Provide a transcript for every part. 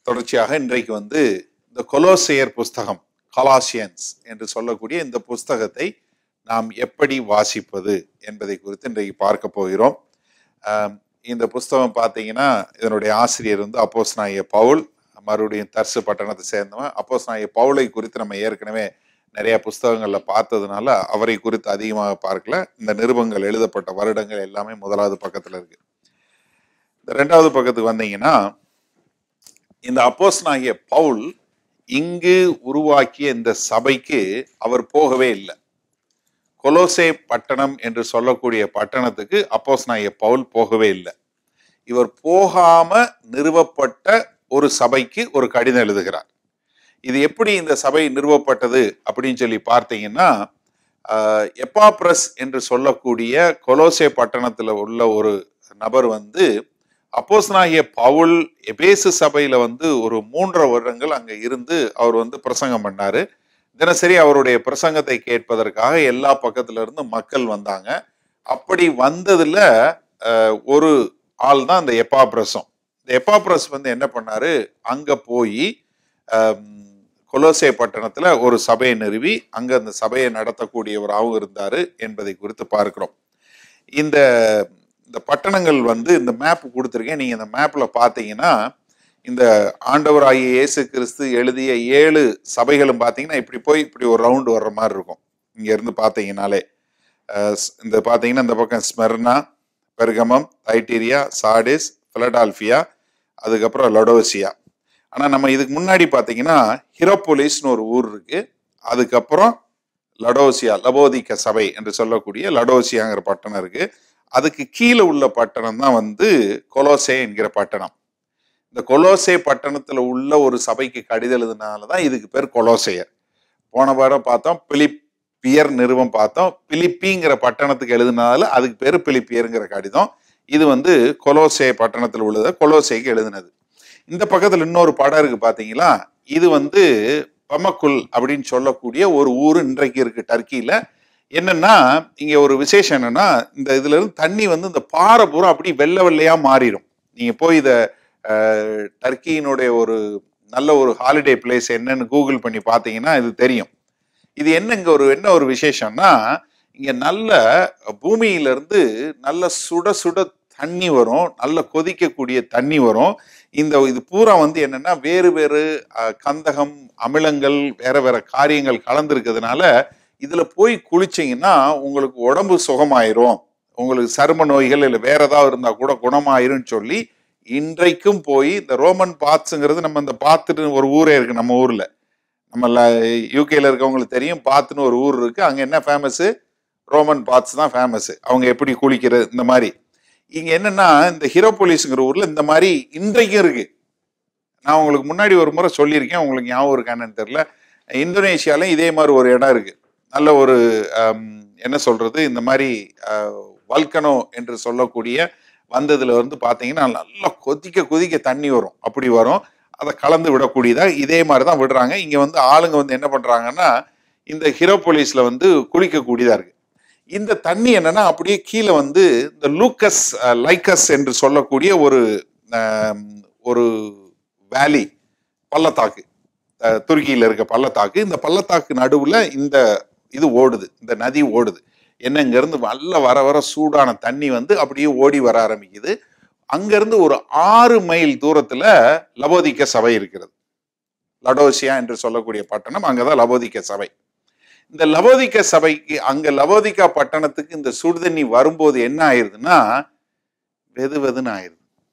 தொடர்ச்சியாக இன்றைக்கு வந்து இந்த கொலோசையர் புஸ்தகம் கலாசியன்ஸ் என்று சொல்லக்கூடிய இந்த புஸ்தகத்தை நாம் எப்படி வாசிப்பது என்பதை குறித்து இன்றைக்கு பார்க்க போகிறோம் ஆம், இந்த புஸ்தகம் பார்த்தீங்கன்னா இதனுடைய ஆசிரியர் வந்து அப்போஸ் நாய பவுல் மறுபடியும் தர்சு பட்டணத்தை சேர்ந்தவன் அப்போஸ் நாய பவுலை குறித்து நம்ம ஏற்கனவே நிறைய புஸ்தகங்கள்ல பார்த்ததுனால அவரை குறித்து அதிகமாக பார்க்கல இந்த நிருபங்கள் எழுதப்பட்ட வருடங்கள் எல்லாமே முதலாவது பக்கத்துல இருக்கு இந்த ரெண்டாவது பக்கத்துக்கு வந்தீங்கன்னா இந்த அப்போஸ் பவுல் இங்கு உருவாக்கிய இந்த சபைக்கு அவர் போகவே இல்லை கொலோசே பட்டணம் என்று சொல்லக்கூடிய பட்டணத்துக்கு அப்போஸ் பவுல் போகவே இல்லை இவர் போகாம நிறுவப்பட்ட ஒரு சபைக்கு ஒரு கடிதம் எழுதுகிறார் இது எப்படி இந்த சபை நிறுவப்பட்டது அப்படின்னு சொல்லி பார்த்தீங்கன்னா ஆஹ், எப்பாப்ரஸ் என்று சொல்லக்கூடிய கொலோசே பட்டணத்துல உள்ள ஒரு நபர் வந்து அப்போஸ்தலனாகிய பவுல் எபேசு சபையில வந்து ஒரு மூன்றரை வருடங்கள் அங்க இருந்து அவர் வந்து பிரசங்கம் பண்ணாரு தினசரி அவருடைய பிரசங்கத்தை கேட்பதற்காக எல்லா பக்கத்துல இருந்து மக்கள் வந்தாங்க அப்படி வந்ததுல அஹ், ஒரு ஆள் தான் இந்த எப்பாப்ரஸும் இந்த எப்பாப்ரஸ் வந்து என்ன பண்ணாரு அங்க போய் கொலோசே பட்டணத்துல ஒரு சபையை நிறுவி அங்க அந்த சபையை நடத்தக்கூடியவராகவும் இருந்தாரு என்பதை குறித்து பார்க்கிறோம் இந்த இந்த பட்டணங்கள் வந்து இந்த மேப் கொடுத்துருக்கேன் நீங்க இந்த மேப்ல பார்த்தீங்கன்னா இந்த ஆண்டவராகிய இயேசு கிறிஸ்து எழுதிய ஏழு சபைகளும் பார்த்தீங்கன்னா இப்படி போய் இப்படி ஒரு ரவுண்டு வர்ற மாதிரி இருக்கும் இங்க இருந்து பார்த்தீங்கனாலே அஹ் ஸ்- இந்த பார்த்தீங்கன்னா இந்த பக்கம் ஸ்மெர்னா பெர்கமம் தைட்டீரியா சாடிஸ் பிலடால்பியா அதுக்கப்புறம் லொடோசியா ஆனால் நம்ம இதுக்கு முன்னாடி பார்த்தீங்கன்னா ஹிரோபோலிஸ்னு ஒரு ஊர் இருக்கு அதுக்கப்புறம் லடோசியா லபோதிக்க சபை என்று சொல்லக்கூடிய லடோசியாங்கிற பட்டணம் இருக்கு அதுக்கு கீழே உள்ள பட்டணம் தான் வந்து கொலோசே என்கிற பட்டணம் இந்த கொலோசே பட்டணத்துல உள்ள ஒரு சபைக்கு கடிதம் எழுதுனால தான் இதுக்கு பேர் கொலோசையர் போன வாரம் பார்த்தோம் பிலிப்பியர் நிறுவம் பார்த்தோம் பிலிப்பிங்கிற பட்டணத்துக்கு எழுதுனால அதுக்கு பேர் பிலிப்பியருங்கிற கடிதம் இது வந்து கொலோசே பட்டணத்தில் உள்ளதை கொலோசேக்கு எழுதுனது இந்த பக்கத்துல இன்னொரு படம் இருக்கு பாத்தீங்களா இது வந்து பமக்குல் அப்படின்னு சொல்லக்கூடிய ஒரு ஊர் இன்றைக்கு இருக்கு டர்க்கியில என்னன்னா இங்க ஒரு விசேஷம் என்னன்னா இந்த இதுல இருந்து தண்ணி வந்து இந்த பாறை பூரா அப்படி வெள்ளை வெள்ளையா மாறிடும் நீங்க போய் இத அஹ், டர்க்கியினுடைய ஒரு நல்ல ஒரு ஹாலிடே பிளேஸ் என்னன்னு கூகுள் பண்ணி பார்த்தீங்கன்னா இது தெரியும் இது என்ன இங்க ஒரு என்ன ஒரு விசேஷம்னா இங்க நல்ல பூமியில இருந்து நல்ல சுட சுட தண்ணி வரும் நல்ல கொதிக்கக்கூடிய தண்ணி வரும் இந்த இது பூரா வந்து என்னன்னா வேறு வேறு அஹ், கந்தகம் அமிலங்கள் வேற வேற காரியங்கள் கலந்துருக்கிறதுனால இதுல போய் குளிச்சீங்கன்னா உங்களுக்கு உடம்பு சுகமாயிரும் உங்களுக்கு சரும நோய்கள் இல்லை வேற ஏதாவது இருந்தா கூட குணமாயிரும்னு சொல்லி இன்றைக்கும் போய் இந்த ரோமன் பாத்ஸுங்கிறது நம்ம இந்த பாத்துட்டு ஒரு ஊரே இருக்கு நம்ம ஊர்ல நம்ம யூகேல இருக்கவங்களுக்கு தெரியும் பாத்துன்னு ஒரு ஊர் இருக்கு அங்க என்ன ஃபேமஸ் ரோமன் பாத்ஸ் தான் ஃபேமஸ் அவங்க எப்படி குளிக்கிறது இந்த மாதிரி இங்க என்னன்னா இந்த ஹீரோபோலிஸ்ங்கிற ஊர்ல இந்த மாதிரி இன்றைக்கும் இருக்கு நான் உங்களுக்கு முன்னாடி ஒரு முறை சொல்லியிருக்கேன் உங்களுக்கு ஞாபகம் இருக்கான்னு தெரியல இந்தோனேஷியால இதே மாதிரி ஒரு இடம் இருக்கு நல்ல ஒரு ஆம், என்ன சொல்றது இந்த மாதிரி வல்கனோ என்று சொல்லக்கூடிய வந்ததுல வந்து பாத்தீங்கன்னா நல்லா கொதிக்க கொதிக்க தண்ணி வரும் அப்படி வரும் அதை கலந்து விடக்கூடியதா இதே மாதிரி தான் விடுறாங்க இங்க வந்து ஆளுங்க வந்து என்ன பண்றாங்கன்னா இந்த ஹீரோபோலிஸ்ல வந்து குளிக்கக்கூடியதா இருக்கு இந்த தண்ணி என்னன்னா அப்படியே கீழே வந்து இந்த லூக்கஸ் அஹ், லைக்கஸ் என்று சொல்லக்கூடிய ஒரு ஆம், ஒரு வேலி பள்ளத்தாக்கு அஹ், துருக்கியில இருக்க பள்ளத்தாக்கு இந்த பள்ளத்தாக்கு நடுவுல இந்த இது ஓடுது இந்த நதி ஓடுது என்ன இங்க இருந்து நல்ல வர வர சூடான தண்ணி வந்து அப்படியே ஓடி வர ஆரம்பிக்குது அங்கிருந்து ஒரு ஆறு மைல் தூரத்துல லபோதிக்க சபை இருக்கிறது லடோசியா என்று சொல்லக்கூடிய பட்டணம் அங்கதான் லபோதிக்க சபை இந்த லபோதிக்க சபைக்கு அங்க லபோதிக்கா பட்டணத்துக்கு இந்த சுடுதண்ணி வரும்போது என்ன ஆயிருதுன்னா வெது வெதுன்னு ஆயிருது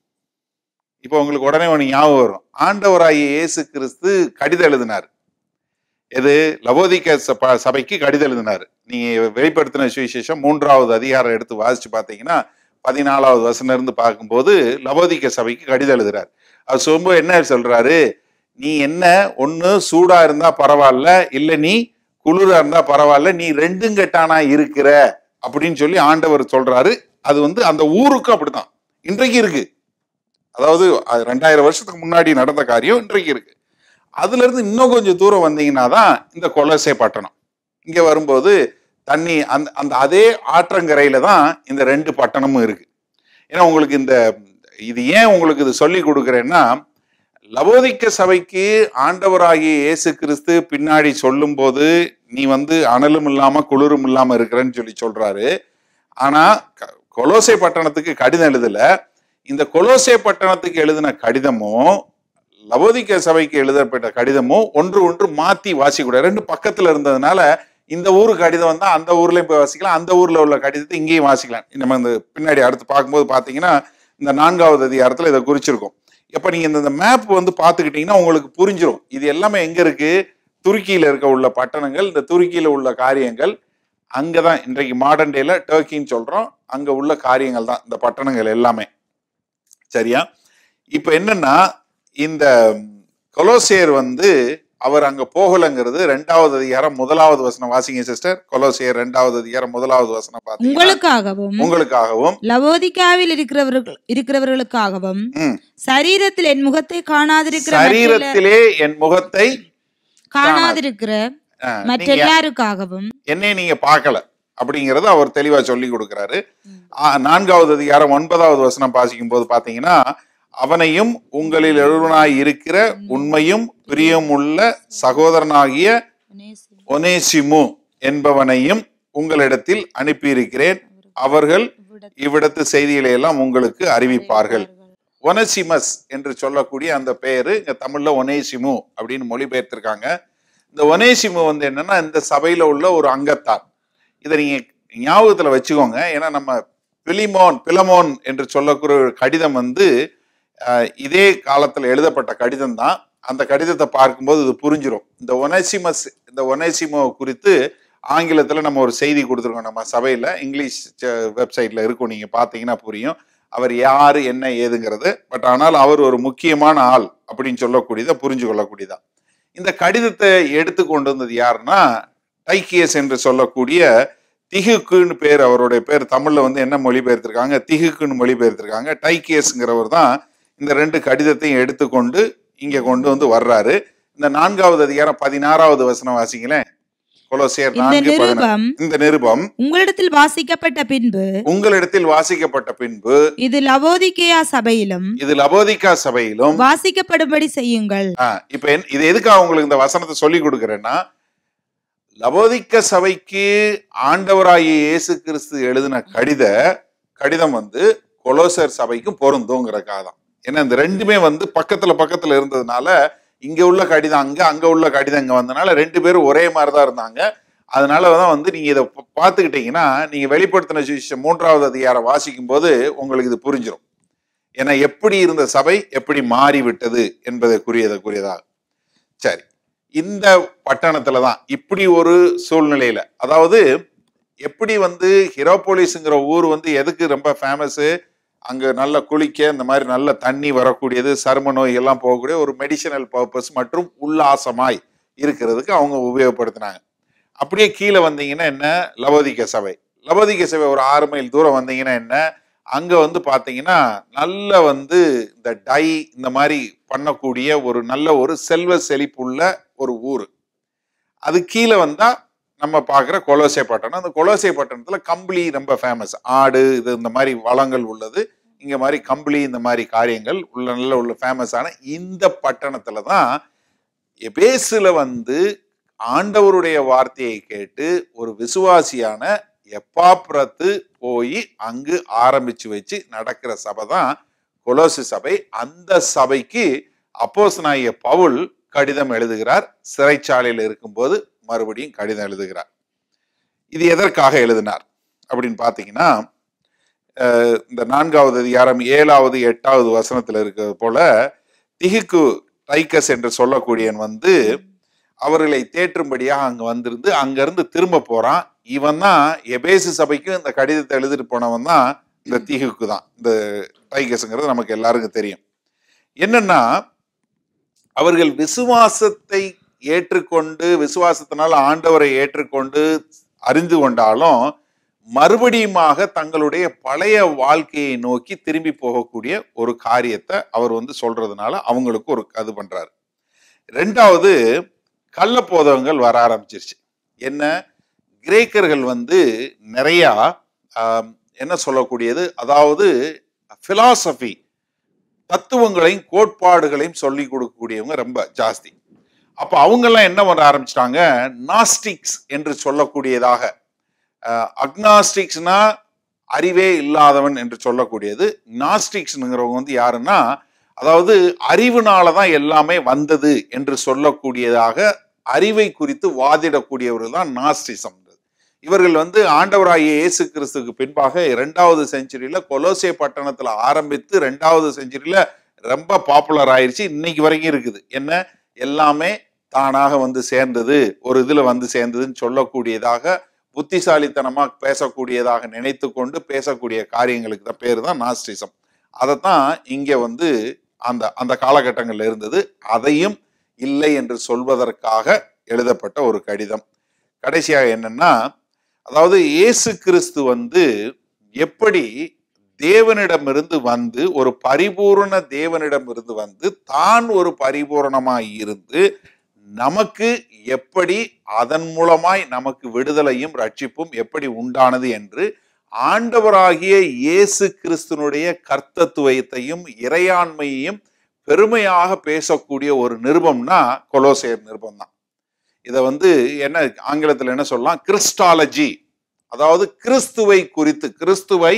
இப்போ உங்களுக்கு உடனே ஒன்று ஞாபகம் வரும் ஆண்டவராகிய இயேசு கிறிஸ்து கடிதம் எழுதினார் எது லவோதிக்க சப- சபைக்கு கடிதம் எழுதினார் நீங்க வெளிப்படுத்தின சுவிசேஷம் மூன்றாவது அதிகாரம் எடுத்து வாசிச்சு பார்த்தீங்கன்னா பதினாலாவது வசனம் இருந்து பார்க்கும்போது லவோதிக்க சபைக்கு கடிதம் எழுதுறார் அது சொல்லும்போது என்ன சொல்றாரு நீ என்ன ஒண்ணு சூடா இருந்தா பரவாயில்ல இல்ல நீ குளிரா இருந்தா பரவாயில்ல நீ ரெண்டும் கெட்டானா இருக்கிற அப்படின்னு சொல்லி ஆண்டவர் சொல்றாரு அது வந்து அந்த ஊருக்கும் அப்படித்தான் இன்றைக்கு இருக்கு அதாவது அது ரெண்டாயிரம் வருஷத்துக்கு முன்னாடி நடந்த காரியம் இன்றைக்கு இருக்கு அதுல இருந்து இன்னும் கொஞ்சம் தூரம் வந்தீங்கன்னா தான் இந்த கொலசை பட்டணம் இங்க வரும்போது தண்ணி அந்த அந்த அதே ஆற்றங்கரையில தான் இந்த ரெண்டு பட்டணமும் இருக்கு ஏன்னா உங்களுக்கு இந்த இது ஏன் உங்களுக்கு இது சொல்லி கொடுக்குறேன்னா லவோதிக்க சபைக்கு ஆண்டவராகிய இயேசு கிறிஸ்து பின்னாடி சொல்லும்போது நீ வந்து அனலும் இல்லாம குளிரும் இல்லாம இருக்கிறன்னு சொல்லி சொல்றாரு ஆனா க- கொலோசை பட்டணத்துக்கு கடிதம் எழுதல இந்த கொலோசை பட்டணத்துக்கு எழுதின கடிதமும் லவோதிக்க சபைக்கு எழுதப்பட்ட கடிதமும் ஒன்று ஒன்று மாத்தி வாசிக்கூடாது ரெண்டு பக்கத்துல இருந்ததுனால இந்த ஊரு கடிதம் வந்தா அந்த ஊர்லயும் போய் வாசிக்கலாம் அந்த ஊர்ல உள்ள கடிதத்தை இங்கேயும் வாசிக்கலாம் நம்ம இந்த பின்னாடி அடுத்து பார்க்கும்போது பாத்தீங்கன்னா இந்த நான்காவது அதிகாரத்துல இதை குறிச்சிருக்கும் இப்ப நீங்க இந்த மேப் வந்து பாத்துக்கிட்டீங்கன்னா உங்களுக்கு புரிஞ்சிரும் இது எல்லாமே எங்க இருக்கு துருக்கியில இருக்க உள்ள பட்டணங்கள் இந்த துருக்கியில உள்ள காரியங்கள் அங்கதான் இன்றைக்கு மாடர்ன் டேல டர்க்கின்னு சொல்றோம் அங்க உள்ள காரியங்கள் தான் இந்த பட்டணங்கள் எல்லாமே சரியா இப்ப என்னன்னா இந்த கொலோசியர் வந்து அவர் அங்க போகலங்கிறது ரெண்டாவது அதிகாரம் முதலாவது வசனம் வாசிங்க சிஸ்டர் கொலோசியர் ரெண்டாவது அதிகாரம் முதலாவது வசனம் பாத்தீங்கன்னா உங்களுக்காகவும் உங்களுக்காகவும் லவோதிக்காவில் இருக்கிறவர்கள் இருக்கிறவர்களுக்காகவும் ம், சரீரத்தில் என் முகத்தை காணாதிருக்கிற மற்றெல்ல- சரீரத்திலே என் முகத்தை காணாதிருக்கிற அஹ், மற்ற நீங்க எல்லாருக்காகவும் என்னை நீங்க பார்க்கல அப்படிங்கறத அவர் தெளிவா சொல்லி கொடுக்கிறாரு ஆ, நான்காவது அதிகாரம் ஒன்பதாவது வசனம் வாசிக்கும் போது பாத்தீங்கன்னா அவனையும் உங்களில் எழுவனாய் இருக்கிற உண்மையும் பிரியமுள்ள சகோதரனாகிய ஒனேசிமு என்பவனையும் உங்களிடத்தில் அனுப்பியிருக்கிறேன் அவர்கள் இவ்விடத்து செய்திகளை எல்லாம் உங்களுக்கு அறிவிப்பார்கள் ஒனசிமஸ் என்று சொல்லக்கூடிய அந்த பெயரு இங்க தமிழ்ல ஒனேசிமு அப்படின்னு மொழிபெயர்த்திருக்காங்க இந்த ஒனேசிமு வந்து என்னன்னா இந்த சபையில உள்ள ஒரு அங்கத்தார் இதை நீங்க ஞாபகத்துல வச்சுக்கோங்க ஏன்னா நம்ம பிலிமோன் பிலமோன் என்று சொல்லக்கூடிய ஒரு கடிதம் வந்து அஹ், இதே காலத்துல எழுதப்பட்ட கடிதம் தான் அந்த கடிதத்தை பார்க்கும்போது இது புரிஞ்சிடும் இந்த ஒனேசிமஸ் இந்த ஒனேசிமோ குறித்து ஆங்கிலத்துல நம்ம ஒரு செய்தி கொடுத்துருக்கோம் நம்ம சபையில இங்கிலீஷ் வெப்சைட்ல இருக்கும் நீங்க பாத்தீங்கன்னா புரியும் அவர் யாரு என்ன ஏதுங்கிறது பட் ஆனால் அவர் ஒரு முக்கியமான ஆள் அப்படின்னு சொல்லக்கூடியதை புரிஞ்சு கொள்ளக்கூடியதா இந்த கடிதத்தை எடுத்து கொண்டு வந்தது யாருன்னா டைக்கியஸ் என்று சொல்லக்கூடிய திகுக்குன்னு பேர் அவருடைய பேர் தமிழ்ல வந்து என்ன மொழிபெயர்த்திருக்காங்க திகுக்குன்னு மொழிபெயர்த்திருக்காங்க டைக்கியஸ்ங்கிறவர் தான் இந்த ரெண்டு கடிதத்தையும் எடுத்துக்கொண்டு இங்க கொண்டு வந்து வர்றாரு இந்த நான்காவது அதிகாரம் பதினாறாவது வசனம் வாசிங்களேன் கொலோசியர் இந்த நான்கு பதினாறு. நிருபம் இந்த நிருபம் உங்களிடத்தில் வாசிக்கப்பட்ட பின்பு உங்களிடத்தில் வாசிக்கப்பட்ட பின்பு இது லவோதிகேயா சபையிலும் இது லபோதிகா சபையிலும் வாசிக்கப்படும்படி செய்யுங்கள் ஆ, இப்ப என்- இது எதுக்காக உங்களுக்கு இந்த வசனத்தை சொல்லி கொடுக்கிறேன்னா லபோதிக்க சபைக்கு ஆண்டவராகிய இயேசு கிறிஸ்து எழுதின கடித கடிதம் வந்து கொலோசர் சபைக்கும் பொருந்துங்கிறக்காக தான் ஏன்னா இந்த ரெண்டுமே வந்து பக்கத்துல பக்கத்துல இருந்ததுனால இங்க உள்ள கடிதம் அங்க அங்க உள்ள கடிதம் இங்க வந்தனால ரெண்டு பேரும் ஒரே மாதிரி தான் இருந்தாங்க அதனால தான் வந்து நீங்க இதை பா- பார்த்துக்கிட்டீங்கன்னா நீங்க வெளிப்படுத்தின சுவிசேஷம் மூன்றாவது அதிகாரம் வாசிக்கும் போது உங்களுக்கு இது புரிஞ்சிடும் ஏன்னா எப்படி இருந்த சபை எப்படி மாறிவிட்டது என்பதை குறியதற்குரியதாக சரி இந்த பட்டணத்துல தான் இப்படி ஒரு சூழ்நிலையில அதாவது எப்படி வந்து ஹிரோபோலிஸ்ங்கிற ஊர் வந்து எதுக்கு ரொம்ப ஃபேமஸ் அங்க நல்ல குளிக்க இந்த மாதிரி நல்ல தண்ணி வரக்கூடியது சரும நோய் எல்லாம் போகக்கூடிய ஒரு மெடிசினல் பர்பஸ் மற்றும் உல்லாசமாய் இருக்கிறதுக்கு அவங்க உபயோகப்படுத்தினாங்க அப்படியே கீழே வந்தீங்கன்னா என்ன லவோதிக்க சபை லவோதிக்க சபை ஒரு ஆறு மைல் தூரம் வந்தீங்கன்னா என்ன அங்க வந்து பாத்தீங்கன்னா நல்ல வந்து இந்த டை இந்த மாதிரி பண்ணக்கூடிய ஒரு நல்ல ஒரு செல்வ செழிப்புள்ள ஒரு ஊர் அது கீழே வந்தா நம்ம பார்க்குற கொலோசை பட்டணம் அந்த கொலோசை பட்டணத்துல கம்பளி ரொம்ப ஃபேமஸ் ஆடு இது இந்த மாதிரி வளங்கள் உள்ளது இங்க மாதிரி கம்பளி இந்த மாதிரி காரியங்கள் உள்ள நல்ல உள்ள ஃபேமஸான இந்த பட்டணத்துல தான் எபேசுல வந்து ஆண்டவருடைய வார்த்தையை கேட்டு ஒரு விசுவாசியான எப்பாப்புறத்து போய் அங்கு ஆரம்பிச்சு வச்சு நடக்கிற சபை தான் கொலோசு சபை அந்த சபைக்கு அப்போஸ்தலனாகிய பவுல் கடிதம் எழுதுகிறார் சிறைச்சாலையில் இருக்கும்போது மறுபடியும் கடிதம் எழுதுகிறார் இது எதற்காக எழுதினார் அப்படின்னு பார்த்தீங்கன்னா அஹ், இந்த நான்காவது அதிகாரம் ஏழாவது எட்டாவது வசனத்துல இருக்கிறது போல திகுக்கு டைக்கஸ் என்று சொல்லக்கூடியவன் வந்து அவர்களை தேற்றும்படியாக அங்க வந்திருந்து அங்கிருந்து திரும்ப போறான் இவன் தான் எபேசு சபைக்கு இந்த கடிதத்தை எழுதிட்டு போனவன் தான் இந்த தீகுக்கு தான் இந்த டைகஸ்ங்கிறது நமக்கு எல்லாருக்கும் தெரியும் என்னன்னா அவர்கள் விசுவாசத்தை ஏற்றுக்கொண்டு விசுவாசத்தினால் ஆண்டவரை ஏற்றுக்கொண்டு அறிந்து கொண்டாலும் மறுபடியுமாக தங்களுடைய பழைய வாழ்க்கையை நோக்கி திரும்பி போகக்கூடிய ஒரு காரியத்தை அவர் வந்து சொல்றதுனால அவங்களுக்கு ஒரு அது பண்றாரு ரெண்டாவது கள்ள போதகங்கள் வர ஆரம்பிச்சிருச்சு என்ன கிரேக்கர்கள் வந்து நிறையா ஆம், என்ன சொல்லக்கூடியது அதாவது பிலாசபி தத்துவங்களையும் கோட்பாடுகளையும் சொல்லி கொடுக்கக்கூடியவங்க ரொம்ப ஜாஸ்தி அப்ப அவங்கெல்லாம் என்ன பண்ண ஆரம்பிச்சிட்டாங்க நாஸ்டிக்ஸ் என்று சொல்லக்கூடியதாக அக்னாஸ்டிக்ஸ்னா அறிவே இல்லாதவன் என்று சொல்லக்கூடியது நாஸ்டிக்ஸ்ங்கிறவங்க வந்து யாருன்னா அதாவது அறிவுனால தான் எல்லாமே வந்தது என்று சொல்லக்கூடியதாக அறிவை குறித்து வாதிடக்கூடியவர்கள் தான் நாஸ்டிசம் இவர்கள் வந்து ஆண்டவராகிய இயேசு கிறிஸ்துக்கு பின்பாக இரண்டாவது செஞ்சுரியில கொலோசே பட்டணத்துல ஆரம்பித்து ரெண்டாவது செஞ்சுரியில ரொம்ப பாப்புலர் ஆயிருச்சு இன்னைக்கு வரைக்கும் இருக்குது என்ன எல்லாமே தானாக வந்து சேர்ந்தது ஒரு இதுல வந்து சேர்ந்ததுன்னு சொல்லக்கூடியதாக புத்திசாலித்தனமா பேசக்கூடியதாக நினைத்து கொண்டு பேசக்கூடிய காரியங்களுக்கு தான் பேர் தான் நாஸ்டிசம் அதைத்தான் இங்க வந்து அந்த அந்த காலகட்டங்கள்ல இருந்தது அதையும் இல்லை என்று சொல்வதற்காக எழுதப்பட்ட ஒரு கடிதம் கடைசியாக என்னன்னா அதாவது இயேசு கிறிஸ்து வந்து எப்படி தேவனிடமிருந்து வந்து ஒரு பரிபூரண தேவனிடமிருந்து வந்து தான் ஒரு பரிபூரணமாய் இருந்து நமக்கு எப்படி அதன் மூலமாய் நமக்கு விடுதலையும் ரட்சிப்பும் எப்படி உண்டானது என்று ஆண்டவராகிய இயேசு கிறிஸ்துனுடைய கர்த்தத்துவத்தையும் இறையாண்மையையும் பெருமையாக பேசக்கூடிய ஒரு நிருபம்னா கொலோசேர் நிருபம் தான் இதை வந்து என்ன ஆங்கிலத்தில் என்ன சொல்லலாம் கிறிஸ்டாலஜி அதாவது கிறிஸ்துவை குறித்து கிறிஸ்துவை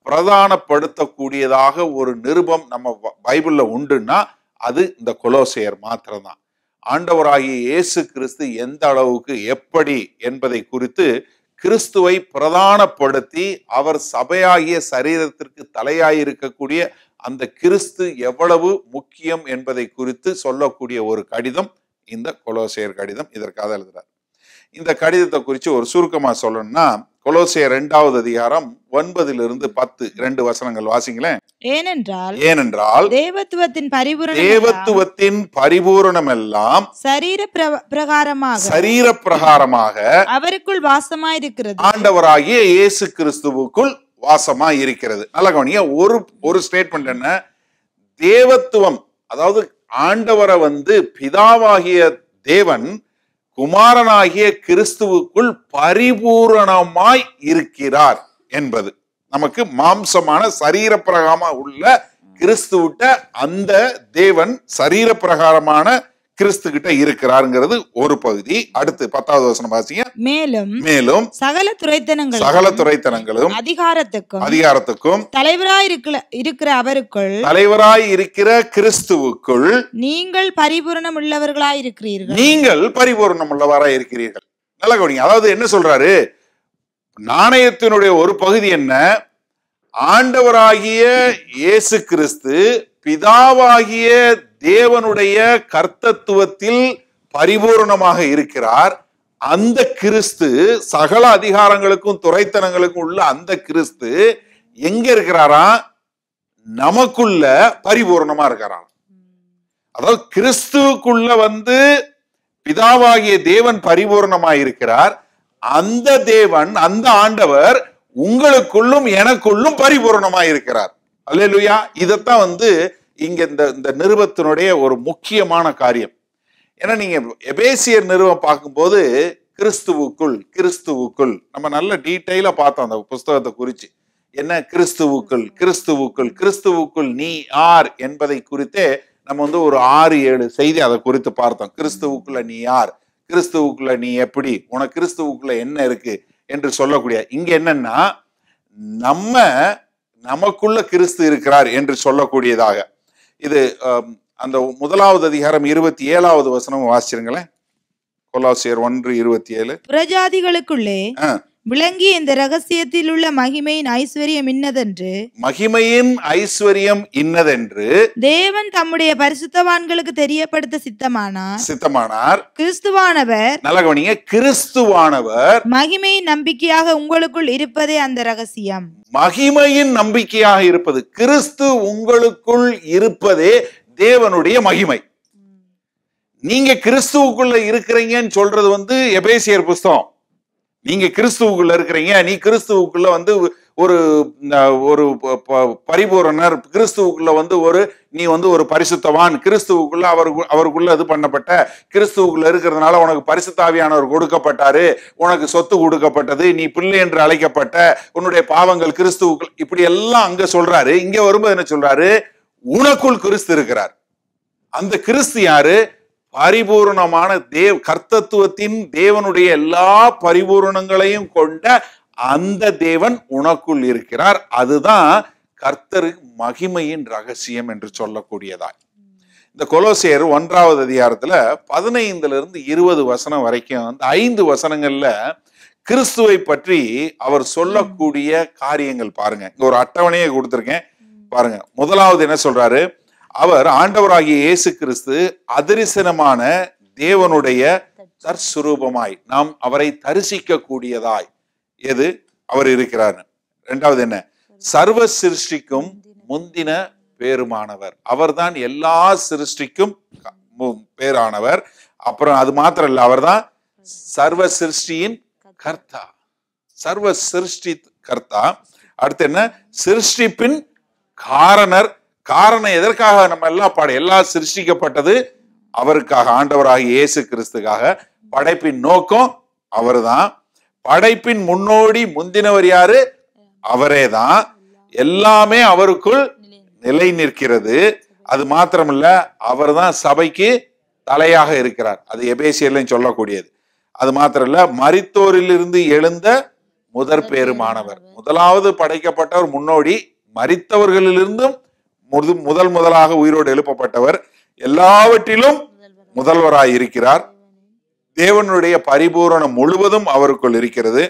பிரதானப்படுத்தக்கூடியதாக ஒரு நிருபம் நம்ம ப- பைபிள்ல உண்டுன்னா அது இந்த கொலோசையர் மாத்திரம்தான் ஆண்டவராகிய இயேசு கிறிஸ்து எந்த அளவுக்கு எப்படி என்பதை குறித்து கிறிஸ்துவை பிரதானப்படுத்தி அவர் சபையாகிய சரீரத்திற்கு தலையாயிருக்கக்கூடிய அந்த கிறிஸ்து எவ்வளவு முக்கியம் என்பதை குறித்து சொல்லக்கூடிய ஒரு கடிதம் இந்த கொலோசையர் கடிதம் இதற்காக எழுதுறார் இந்த கடிதத்தை குறித்து ஒரு சுருக்கமா சொல்லணும்னா கொலோசையர் இரண்டாவது அதிகாரம் ஒன்பதிலிருந்து பத்து இரண்டு வசனங்கள் வாசிங்களேன் ஏனென்றால் ஏனென்றால் தேவத்துவத்தின் பரிபூரணம் எல்லாம் தேவத்துவத்தின் பரிபூரணம் எல்லாம் சரீர பிர- பிரகாரமாக சரீர பிரகாரமாக அவருக்குள் வாசமாயிருக்கிறது ஆண்டவராகிய இயேசு கிறிஸ்துவுக்குள் வாசமா இருக்கிறது நல்ல கவனிங்க ஒரு ஒரு ஸ்டேட்மெண்ட் என்ன தேவத்துவம் அதாவது ஆண்டவரை வந்து பிதாவாகிய தேவன் குமாரனாகிய கிறிஸ்துவுக்குள் பரிபூரணமாய் இருக்கிறார் என்பது நமக்கு மாம்சமான சரீர பிரகாரமா உள்ள கிறிஸ்துவிட்ட அந்த தேவன் சரீர பிரகாரமான கிறிஸ்து கிட்ட இருக்கிறாருங்கிறது ஒரு பகுதி அடுத்து பத்தாவது வசனம் வாசிங்க மேலும் மேலும் சகல துறைத்தனங்கள் சகல துறைத்தனங்களும் அதிகாரத்துக்கும் அதிகாரத்துக்கும் தலைவராயிருக்கிற இருக்கிற அவருக்குள் தலைவராய் இருக்கிற கிறிஸ்துவுக்குள் நீங்கள் பரிபூரணம் உள்ளவர்களாயிருக்கிறீர்கள் நீங்கள் பரிபூர்ணம் உள்ளவராய் இருக்கிறீர்கள் நல்ல கவனிங்க அதாவது என்ன சொல்றாரு நாணயத்தினுடைய ஒரு பகுதி என்ன ஆண்டவராகிய இயேசு கிறிஸ்து பிதாவாகிய தேவனுடைய கர்த்தத்துவத்தில் பரிபூரணமாக இருக்கிறார் அந்த கிறிஸ்து சகல அதிகாரங்களுக்கும் துறைத்தனங்களுக்கும் உள்ள அந்த கிறிஸ்து எங்க இருக்கிறாரா நமக்குள்ள பரிபூரணமா இருக்கிறாராம் அதாவது கிறிஸ்துவுக்குள்ள வந்து பிதாவாகிய தேவன் பரிபூர்ணமாய் இருக்கிறார் அந்த தேவன் அந்த ஆண்டவர் உங்களுக்குள்ளும் எனக்குள்ளும் பரிபூர்ணமாய் இருக்கிறார் அல்லேலூயா இதைத்தான் வந்து இங்க இந்த இந்த நிருபத்தினுடைய ஒரு முக்கியமான காரியம் ஏன்னா நீங்க எபேசியர் நிறுவம் பார்க்கும்போது கிறிஸ்துவுக்குள் கிறிஸ்துவுக்குள் நம்ம நல்ல டீட்டெயிலா பார்த்தோம் அந்த புஸ்தகத்தை குறிச்சு என்ன கிறிஸ்துவுக்குள் கிறிஸ்துவுக்குள் கிறிஸ்துவுக்குள் நீ யார் என்பதை குறித்தே நம்ம வந்து ஒரு ஆறு ஏழு செய்தி அதை குறித்து பார்த்தோம் கிறிஸ்துவுக்குள்ள நீ யார் கிறிஸ்துவுக்குள்ள நீ எப்படி உனக்கு கிறிஸ்துவுக்குள்ள என்ன இருக்கு என்று சொல்லக்கூடிய இங்க என்னன்னா நம்ம நமக்குள்ள கிறிஸ்து இருக்கிறார் என்று சொல்லக்கூடியதாக இது ஆம், அந்த முதலாவது அதிகாரம் இருபத்தி ஏழாவது வசனம் வாசிச்சிருங்களேன் கொலாசியர் ஒன்று இருபத்தி ஏழு புறஜாதிகளுக்குள்ளே ஆ. விளங்கிய இந்த ரகசியத்தில் உள்ள மகிமையின் ஐஸ்வர்யம் இன்னதென்று மகிமையின் ஐஸ்வர்யம் இன்னதென்று தேவன் தம்முடைய பரிசுத்தவான்களுக்கு தெரியப்படுத்த சித்தமானார் சித்தமானார் கிறிஸ்துவானவர் நல்ல கவனிங்க கிறிஸ்துவானவர் மகிமையின் நம்பிக்கையாக உங்களுக்குள் இருப்பதே அந்த ரகசியம் மகிமையின் நம்பிக்கையாக இருப்பது கிறிஸ்து உங்களுக்குள் இருப்பதே தேவனுடைய மகிமை நீங்க கிறிஸ்துவுக்குள்ள இருக்கிறீங்கன்னு சொல்றது வந்து எபேசியர் புஸ்தகம் நீங்க கிறிஸ்துவுக்குள்ள இருக்கிறீங்க நீ கிறிஸ்துவுக்குள்ள வந்து ஒரு அஹ், ஒரு ப- ப- பரிபூரணர் கிறிஸ்துவுக்குள்ள வந்து ஒரு நீ வந்து ஒரு பரிசுத்தவான் கிறிஸ்துவுக்குள்ள அவருக்கு அவருக்குள்ள இது பண்ணப்பட்ட கிறிஸ்துவுக்குள்ள இருக்கிறதுனால உனக்கு பரிசுத்தாவியானவர் கொடுக்கப்பட்டாரு உனக்கு சொத்து கொடுக்கப்பட்டது நீ பிள்ளை என்று அழைக்கப்பட்ட உன்னுடைய பாவங்கள் கிறிஸ்துவுக்குள் இப்படி எல்லாம் அங்க சொல்றாரு இங்க வரும்போது என்ன சொல்றாரு உனக்குள் கிறிஸ்து இருக்கிறார் அந்த கிறிஸ்து யாரு பரிபூரணமான தேவ் கர்த்தத்துவத்தின் தேவனுடைய எல்லா பரிபூரணங்களையும் கொண்ட அந்த தேவன் உனக்குள் இருக்கிறார் அதுதான் கர்த்தரு மகிமையின் ரகசியம் என்று சொல்லக்கூடியதாய் இந்த கொலோசியர் ஒன்றாவது அதிகாரத்துல பதினைந்துல இருந்து இருபது வசனம் வரைக்கும் அந்த ஐந்து வசனங்கள்ல கிறிஸ்துவை பற்றி அவர் சொல்லக்கூடிய காரியங்கள் பாருங்க இங்க ஒரு அட்டவணையை கொடுத்திருக்கேன் பாருங்க முதலாவது என்ன சொல்றாரு அவர் ஆண்டவராகிய இயேசு கிறிஸ்து அதிரிசனமான தேவனுடைய தற்சுரூபமாய் நாம் அவரை தரிசிக்க கூடியதாய் எது அவர் இருக்கிறார் ரெண்டாவது என்ன சர்வ சிருஷ்டிக்கும் முந்தின பேருமானவர் அவர்தான் எல்லா சிருஷ்டிக்கும் க- மு- பேரானவர் அப்புறம் அது மாத்திரம் இல்ல அவர்தான் சர்வ சிருஷ்டியின் கர்த்தா சர்வ சிருஷ்டி கர்த்தா அடுத்து என்ன சிருஷ்டிப்பின் காரணர் காரணம் எதற்காக நம்ம எல்லாம் படை எல்லாம் சிருஷ்டிக்கப்பட்டது அவருக்காக ஆண்டவராகிய இயேசு கிறிஸ்துக்காக படைப்பின் நோக்கம் அவர்தான் படைப்பின் முன்னோடி முந்தினவர் யாரு அவரேதான் எல்லாமே அவருக்குள் நிலை நிற்கிறது அது மாத்திரமல்ல அவர்தான் சபைக்கு தலையாக இருக்கிறார் அது எபேசியர்லையும் சொல்லக்கூடியது அது மாத்திரம் இல்ல மரித்தோரிலிருந்து எழுந்த முதற் பேருமானவர் முதலாவது படைக்கப்பட்டவர் முன்னோடி மரித்தவர்களிலிருந்தும் முது- முதல் முதலாக உயிரோடு எழுப்பப்பட்டவர் எல்லாவற்றிலும் முதல்வராய் இருக்கிறார் தேவனுடைய பரிபூரணம் முழுவதும் அவருக்குள் இருக்கிறது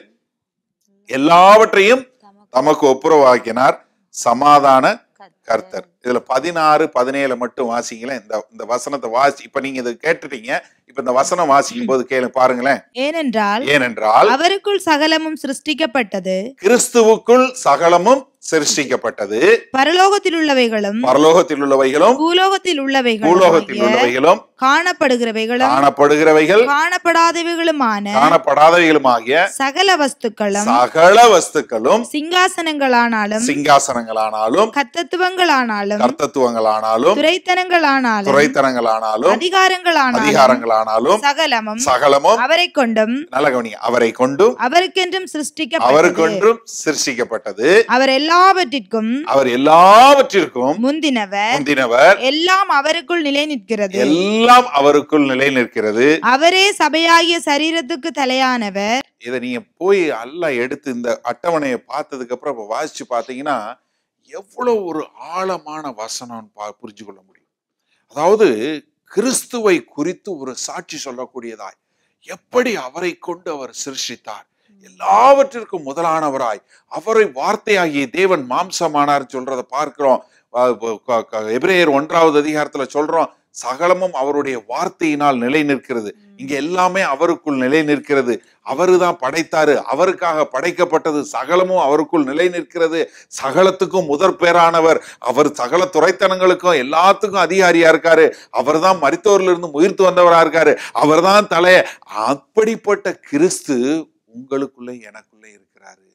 எல்லாவற்றையும் தமக்கு ஒப்புரவாக்கினார் சமாதான கர்த்தர் இதுல பதினாறு பதினேழு மட்டும் வாசிங்களேன் இந்த இந்த வசனத்தை வாசி இப்ப நீங்க இதை கேட்டுட்டீங்க இப்ப இந்த வசனம் வாசிக்கும் போது கேளு பாருங்களேன் ஏனென்றால் ஏனென்றால் அவருக்குள் சகலமும் சிருஷ்டிக்கப்பட்டது கிறிஸ்துவுக்குள் சகலமும் சிருஷ்டிக்கப்பட்டது பரலோகத்தில் உள்ளவைகளும் பரலோகத்தில் உள்ளவைகளும் பூலோகத்தில் உள்ளவைகளும் பூலோகத்தில் உள்ளவைகளும் காணப்படுகிறவைகளும் காணப்படுகிறவைகள் காணப்படாதவைகளுமான காணப்படாதவைகளுமாகிய சகல வஸ்துக்களும் சகல வஸ்துக்களும் சிங்காசனங்களானாலும் சிங்காசனங்களானாலும் கத்தத்துவங்களானாலும் கர்த்தத்துவங்களானாலும் துரைத்தனங்களானாலும் துறைத்தனங்களானாலும் அதிகாரங்களானாலும் அதிகாரங்களானாலும் சகலமும் சகலமும் அவரை கொண்டும் நல்ல கவனிங்க அவரை கொண்டும் அவருக்கென்றும் சிருஷ்டிக்கப்பட்டது அவருக்கொன்றும் சிருஷ்டிக்கப்பட்டது அவர் எல்லாவற்றிற்கும் அவர் எல்லாவற்றிற்கும் முந்தினவர் முந்தினவர் எல்லாம் அவருக்குள் நிலை நிற்கிறது எல்லாம் அவருக்குள் நிலை நிற்கிறது அவரே சபையாகிய சரீரத்துக்கு தலையானவர் இதை நீங்க போய் அல்ல எடுத்து இந்த அட்டவணையை பார்த்ததுக்கு அப்புறம் இப்ப வாசிச்சு பார்த்தீங்கன்னா எவ்வளவு ஒரு ஆழமான வசனம் பா புரிஞ்சு கொள்ள முடியும் அதாவது கிறிஸ்துவை குறித்து ஒரு சாட்சி சொல்லக்கூடியதாய் எப்படி அவரை கொண்டு அவர் சிருஷ்டித்தார் எல்லாவற்றிற்கும் முதலானவராய் அவரை வார்த்தையாகிய தேவன் மாம்சமானார் சொல்றதை பார்க்கிறோம் அஹ் ப- க- க- எபிரேயர் ஒன்றாவது அதிகாரத்துல சொல்றோம் சகலமும் அவருடைய வார்த்தையினால் நிலை நிற்கிறது இங்க எல்லாமே அவருக்குள் நிலை நிற்கிறது அவருதான் படைத்தாரு அவருக்காக படைக்கப்பட்டது சகலமும் அவருக்குள் நிலை நிற்கிறது சகலத்துக்கும் முதற் பேரானவர் அவர் சகல துறைத்தனங்களுக்கும் எல்லாத்துக்கும் அதிகாரியா இருக்காரு அவர்தான் மரித்தோர்ல இருந்து உயிர்த்து வந்தவரா இருக்காரு அவர்தான் தலை அப்படிப்பட்ட கிறிஸ்து உங்களுக்குள்ள எனக்குள்ள இருக்கிறாரு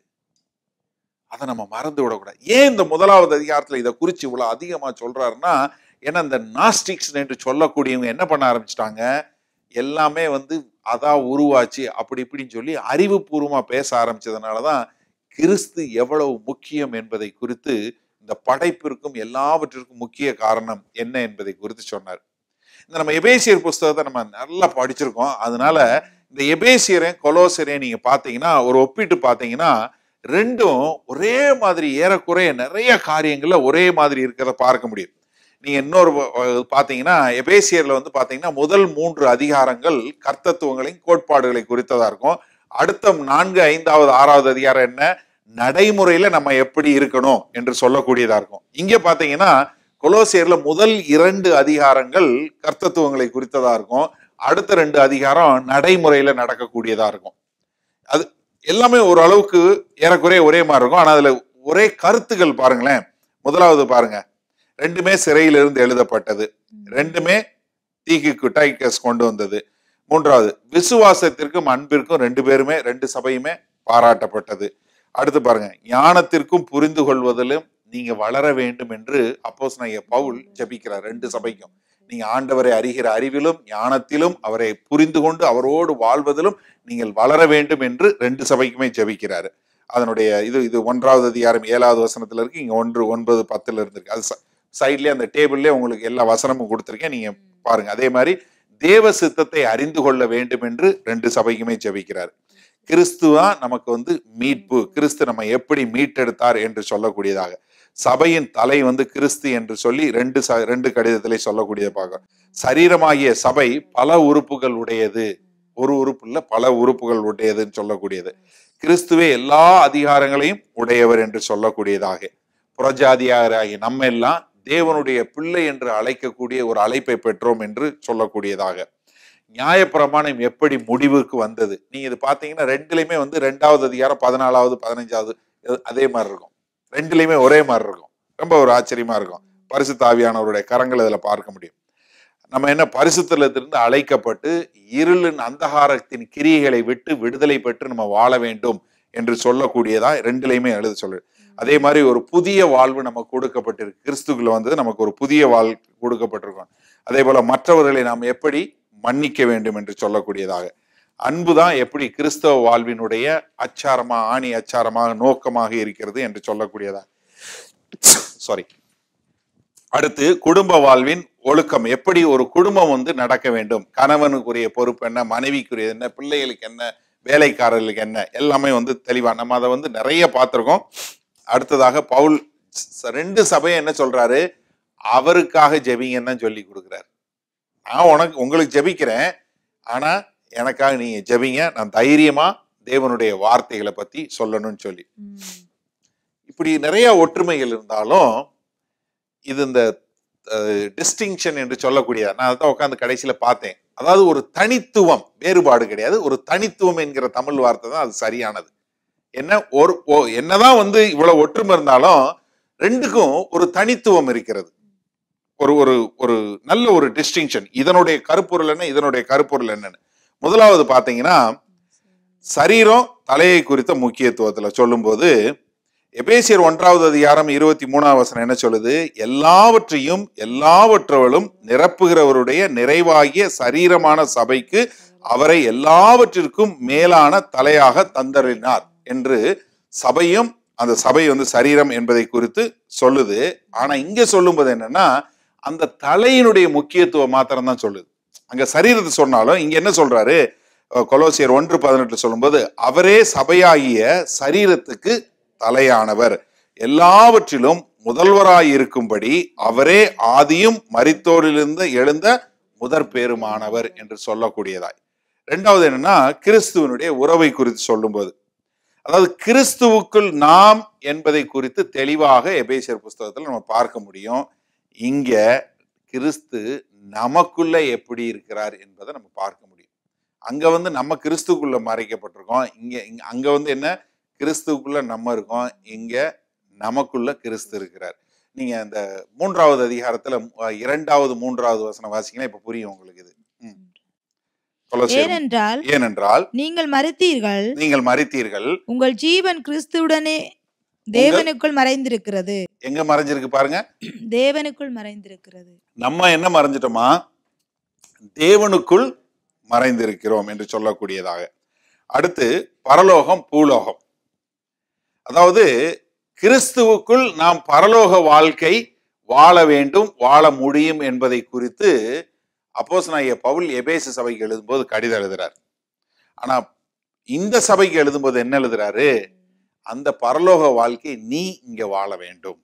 அதை நம்ம மறந்து விடக்கூடாது ஏன் இந்த முதலாவது அதிகாரத்துல இதை குறிச்சு இவ்வளவு அதிகமா சொல்றாருன்னா ஏன்னா இந்த நாஸ்டிக்ஸ் என்று சொல்லக்கூடியவங்க என்ன பண்ண ஆரம்பிச்சிட்டாங்க எல்லாமே வந்து அதான் உருவாச்சு அப்படி இப்படின்னு சொல்லி அறிவுபூர்வமா பேச ஆரம்பிச்சதுனாலதான் கிறிஸ்து எவ்வளவு முக்கியம் என்பதை குறித்து இந்த படைப்பிற்கும் எல்லாவற்றிற்கும் முக்கிய காரணம் என்ன என்பதை குறித்து சொன்னார் இந்த நம்ம எபேசியர் புஸ்தகத்தை நம்ம நல்லா படிச்சிருக்கோம் அதனால இந்த எபேசியரையும் கொலோசியரையும் நீங்க பாத்தீங்கன்னா ஒரு ஒப்பிட்டு பாத்தீங்கன்னா ரெண்டும் ஒரே மாதிரி ஏறக்குறைய நிறைய காரியங்கள்ல ஒரே மாதிரி இருக்கிறத பார்க்க முடியும் நீங்க இன்னொரு வ- வ- பாத்தீங்கன்னா எபேசியர்ல வந்து பாத்தீங்கன்னா முதல் மூன்று அதிகாரங்கள் கர்த்தத்துவங்களையும் கோட்பாடுகளை குறித்ததா இருக்கும் அடுத்த நான்கு ஐந்தாவது ஆறாவது அதிகாரம் என்ன நடைமுறையில நம்ம எப்படி இருக்கணும் என்று சொல்லக்கூடியதா இருக்கும் இங்க பாத்தீங்கன்னா கொலோசியர்ல முதல் இரண்டு அதிகாரங்கள் கர்த்தத்துவங்களை குறித்ததா இருக்கும் அடுத்த ரெண்டு அதிகாரம் நடைமுறையில நடக்கக்கூடியதா இருக்கும் அது எல்லாமே ஒரு அளவுக்கு ஏறக்குறைய ஒரே மாதிரி இருக்கும் ஆனா அதுல ஒரே கருத்துக்கள் பாருங்களேன் முதலாவது பாருங்க ரெண்டுமே சிறையிலிருந்து எழுதப்பட்டது ரெண்டுமே தீக்கு டைக்கஸ் கொண்டு வந்தது மூன்றாவது விசுவாசத்திற்கும் அன்பிற்கும் ரெண்டு பேருமே ரெண்டு சபையுமே பாராட்டப்பட்டது அடுத்து பாருங்க ஞானத்திற்கும் புரிந்து கொள்வதிலும் நீங்க வளர வேண்டும் என்று அப்போஸ் பவுல் ஜெபிக்கிறார் ரெண்டு சபைக்கும் நீங்க ஆண்டவரை அறிகிற அறிவிலும் ஞானத்திலும் அவரை புரிந்து கொண்டு அவரோடு வாழ்வதிலும் நீங்கள் வளர வேண்டும் என்று ரெண்டு சபைக்குமே ஜெபிக்கிறாரு அதனுடைய இது இது ஒன்றாவது அதிகாரம் ஏழாவது வசனத்துல இருக்கு இங்க ஒன்று ஒன்பது பத்துல இருந்திருக்கு அது ச- சைட்லயே அந்த டேபிள்லயே உங்களுக்கு எல்லா வசனமும் கொடுத்துருக்கேன் நீங்க பாருங்க அதே மாதிரி தேவ சித்தத்தை அறிந்து கொள்ள வேண்டும் என்று ரெண்டு சபைக்குமே ஜெபிக்கிறார் கிறிஸ்துவா நமக்கு வந்து மீட்பு கிறிஸ்து நம்ம எப்படி மீட்டெடுத்தார் என்று சொல்லக்கூடியதாக சபையின் தலை வந்து கிறிஸ்து என்று சொல்லி ரெண்டு ச ரெண்டு கடிதத்திலே சொல்லக்கூடியதை பார்க்கிறோம் சரீரமாகிய சபை பல உறுப்புகள் உடையது ஒரு உறுப்பு இல்ல பல உறுப்புகள் உடையதுன்னு சொல்லக்கூடியது கிறிஸ்துவே எல்லா அதிகாரங்களையும் உடையவர் என்று சொல்லக்கூடியதாக புறஜாதியாராகிய நம்ம எல்லாம் தேவனுடைய பிள்ளை என்று அழைக்கக்கூடிய ஒரு அழைப்பை பெற்றோம் என்று சொல்லக்கூடியதாக நியாயப்பிரமாணம் எப்படி முடிவுக்கு வந்தது நீங்க இது பாத்தீங்கன்னா ரெண்டுலயுமே வந்து ரெண்டாவது அதிகாரம் பதினாலாவது பதினஞ்சாவது இது- அதே மாதிரி இருக்கும் ரெண்டுலயுமே ஒரே மாதிரி இருக்கும் ரொம்ப ஒரு ஆச்சரியமா இருக்கும் பரிசுத்த ஆவியானவருடைய கரங்களை இதுல பார்க்க முடியும் நம்ம என்ன பரிசுத்தலத்திலிருந்து அழைக்கப்பட்டு இருளின் அந்தகாரத்தின் கிரியைகளை விட்டு விடுதலை பெற்று நம்ம வாழ வேண்டும் என்று சொல்லக்கூடியதா ரெண்டுலையுமே எழுத சொல்லு அதே மாதிரி ஒரு புதிய வாழ்வு நமக்கு கொடுக்கப்பட்டிருக்கு கிறிஸ்துக்குள்ள வந்து நமக்கு ஒரு புதிய வாழ் கொடுக்கப்பட்டிருக்கும் அதே போல மற்றவர்களை நாம் எப்படி மன்னிக்க வேண்டும் என்று சொல்லக்கூடியதாக அன்புதான் எப்படி கிறிஸ்தவ வாழ்வினுடைய அச்சாரமா ஆணி அச்சாரமாக நோக்கமாக இருக்கிறது என்று சொல்லக்கூடியதா சாரி அடுத்து குடும்ப வாழ்வின் ஒழுக்கம் எப்படி ஒரு குடும்பம் வந்து நடக்க வேண்டும் கணவனுக்குரிய பொறுப்பு என்ன மனைவிக்குரிய என்ன பிள்ளைகளுக்கு என்ன வேலைக்காரர்களுக்கு என்ன எல்லாமே வந்து தெளிவா நம்ம அதை வந்து நிறைய பார்த்திருக்கோம் அடுத்ததாக பவுல் ச- ரெண்டு சபையை என்ன சொல்றாரு அவருக்காக ஜெபிங்கன்னு தான் சொல்லி கொடுக்குறாரு நான் உனக்கு உங்களுக்கு ஜெபிக்கிறேன் ஆனா எனக்காக நீங்க ஜெபிங்க நான் தைரியமா தேவனுடைய வார்த்தைகளை பத்தி சொல்லணும்னு சொல்லி இப்படி நிறைய ஒற்றுமைகள் இருந்தாலும் இது இந்த டிஸ்டிங்ஷன் என்று சொல்லக்கூடிய நான் அதான் உட்காந்து கடைசியில பார்த்தேன் அதாவது ஒரு தனித்துவம் வேறுபாடு கிடையாது ஒரு தனித்துவம் என்கிற தமிழ் வார்த்தை தான் அது சரியானது என்ன ஒரு ஓ- என்னதான் வந்து இவ்வளவு ஒற்றுமை இருந்தாலும் ரெண்டுக்கும் ஒரு தனித்துவம் இருக்கிறது ஒரு ஒரு ஒரு நல்ல ஒரு டிஸ்டிங்ஷன் இதனுடைய கருப்பொருள் என்ன இதனுடைய கருப்பொருள் என்னன்னு முதலாவது பாத்தீங்கன்னா சரீரம் தலையை குறித்த முக்கியத்துவத்துல சொல்லும்போது எபேசியர் ஒன்றாவது அதிகாரம் இருபத்தி மூணாவது வசனம் என்ன சொல்லுது எல்லாவற்றையும் எல்லாவற்றவளும் நிரப்புகிறவருடைய நிறைவாகிய சரீரமான சபைக்கு அவரை எல்லாவற்றிற்கும் மேலான தலையாக தந்தறினார் என்று சபையும் அந்த சபை வந்து சரீரம் என்பதை குறித்து சொல்லுது ஆனா இங்க சொல்லும்போது என்னன்னா அந்த தலையினுடைய முக்கியத்துவம் மாத்திரம் தான் சொல்லுது அங்க சரீரத்தை சொன்னாலும் இங்க என்ன சொல்றாரு அஹ் கொலோசியர் ஒன்று பதினெட்டு சொல்லும்போது அவரே சபையாகிய சரீரத்துக்கு தலையானவர் எல்லாவற்றிலும் முதல்வராய் இருக்கும்படி அவரே ஆதியும் மரித்தோரிலிருந்து எழுந்த முதற் பேருமானவர் என்று சொல்லக்கூடியதாய் ரெண்டாவது என்னன்னா கிறிஸ்துவனுடைய உறவை குறித்து சொல்லும்போது அதாவது கிறிஸ்துவுக்குள் நாம் என்பதை குறித்து தெளிவாக எபேசியர் புஸ்தகத்தில் நம்ம பார்க்க முடியும் இங்க கிறிஸ்து நமக்குள்ள எப்படி இருக்கிறார் என்பதை நம்ம பார்க்க முடியும் அங்க வந்து நம்ம கிறிஸ்துக்குள்ள மறைக்கப்பட்டிருக்கோம் இங்க இங்க அங்க வந்து என்ன கிறிஸ்துவுக்குள்ள நம்ம இருக்கோம் இங்க நமக்குள்ள கிறிஸ்து இருக்கிறார் நீங்க அந்த மூன்றாவது அதிகாரத்துல அஹ், இரண்டாவது மூன்றாவது வசனம் வாசிங்கன்னா இப்ப புரியும் உங்களுக்கு இது ம். கொலோசியர் ஏனென்றால் ஏனென்றால் நீங்கள் மறித்தீர்கள் நீங்கள் மறித்தீர்கள் உங்கள் ஜீவன் கிறிஸ்துவுடனே தேவனுக்குள் மறைந்திருக்கிறது எங்க மறைஞ்சிருக்கு பாருங்க தேவனுக்குள் மறைந்திருக்கிறது நம்ம என்ன மறைஞ்சிட்டோமா தேவனுக்குள் மறைந்திருக்கிறோம் என்று சொல்லக்கூடியதாக அடுத்து பரலோகம் பூலோகம் அதாவது கிறிஸ்துவுக்குள் நாம் பரலோக வாழ்க்கை வாழ வேண்டும் வாழ முடியும் என்பதை குறித்து அப்போஸ் பவுல் எபேசு சபைக்கு எழுதும்போது கடிதம் எழுதுறார் ஆனா இந்த சபைக்கு எழுதும்போது என்ன எழுதுறாரு அந்த பரலோக வாழ்க்கை நீ இங்க வாழ வேண்டும்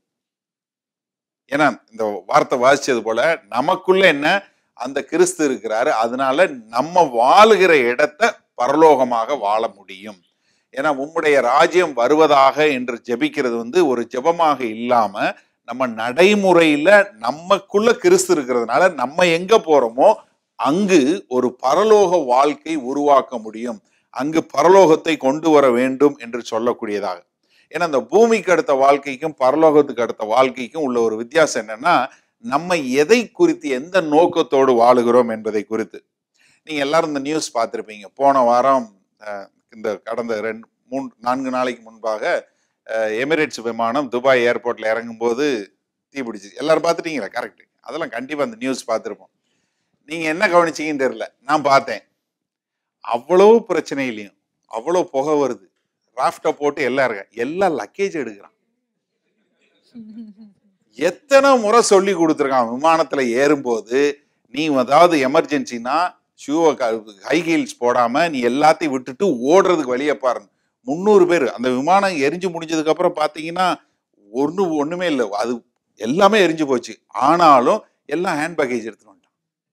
ஏன்னா இந்த வார்த்தை வாசிச்சது போல நமக்குள்ள என்ன அந்த கிறிஸ்து இருக்கிறாரு அதனால நம்ம வாழுகிற இடத்தை பரலோகமாக வாழ முடியும் ஏன்னா உம்முடைய ராஜ்யம் வருவதாக என்று ஜெபிக்கிறது வந்து ஒரு ஜெபமாக இல்லாம நம்ம நடைமுறையில நமக்குள்ள கிறிஸ்து இருக்கிறதுனால நம்ம எங்க போறோமோ அங்கு ஒரு பரலோக வாழ்க்கை உருவாக்க முடியும் அங்கு பரலோகத்தை கொண்டு வர வேண்டும் என்று சொல்லக்கூடியதாக ஏன்னா அந்த பூமிக்கு அடுத்த வாழ்க்கைக்கும் பரலோகத்துக்கு அடுத்த வாழ்க்கைக்கும் உள்ள ஒரு வித்தியாசம் என்னன்னா நம்ம எதை குறித்து எந்த நோக்கத்தோடு வாழுகிறோம் என்பதை குறித்து நீங்க எல்லாரும் இந்த நியூஸ் பார்த்திருப்பீங்க போன வாரம் அஹ், இந்த கடந்த ரெண்டு மூணு நான்கு நாளைக்கு முன்பாக அஹ், எமிரேட்ஸ் விமானம் துபாய் ஏர்போர்ட்ல இறங்கும்போது தீப்பிடிச்சு எல்லாரும் பார்த்துட்டீங்களா கரெக்ட் அதெல்லாம் கண்டிப்பா அந்த நியூஸ் பார்த்துருப்போம் நீங்க என்ன கவனிச்சீங்கன்னு தெரியல நான் பார்த்தேன் அவ்வளோ பிரச்சனையிலையும் அவ்வளோ புகை வருது ராஃப்டை போட்டு எல்லாம் இருக்க எல்லாம் லக்கேஜ் எடுக்கிறான் எத்தனை முறை சொல்லி கொடுத்துருக்கான் விமானத்துல ஏறும்போது நீ அதாவது எமர்ஜென்சினா ஷூவை ஹை ஹீல்ஸ் போடாம நீ எல்லாத்தையும் விட்டுட்டு ஓடுறதுக்கு வழியை பாருங்க முந்நூறு பேர் அந்த விமானம் எரிஞ்சு முடிஞ்சதுக்கு அப்புறம் பாத்தீங்கன்னா ஒண்ணு ஒண்ணுமே இல்லை அது எல்லாமே எரிஞ்சு போச்சு ஆனாலும் எல்லாம் ஹேண்ட் பேக்கேஜ் எடுத்துட்டு வந்துட்டான்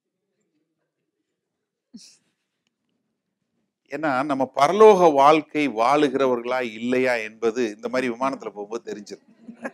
ஏன்னா நம்ம பரலோக வாழ்க்கை வாழுகிறவர்களா இல்லையா என்பது இந்த மாதிரி விமானத்துல போகும்போது தெரிஞ்சிடும்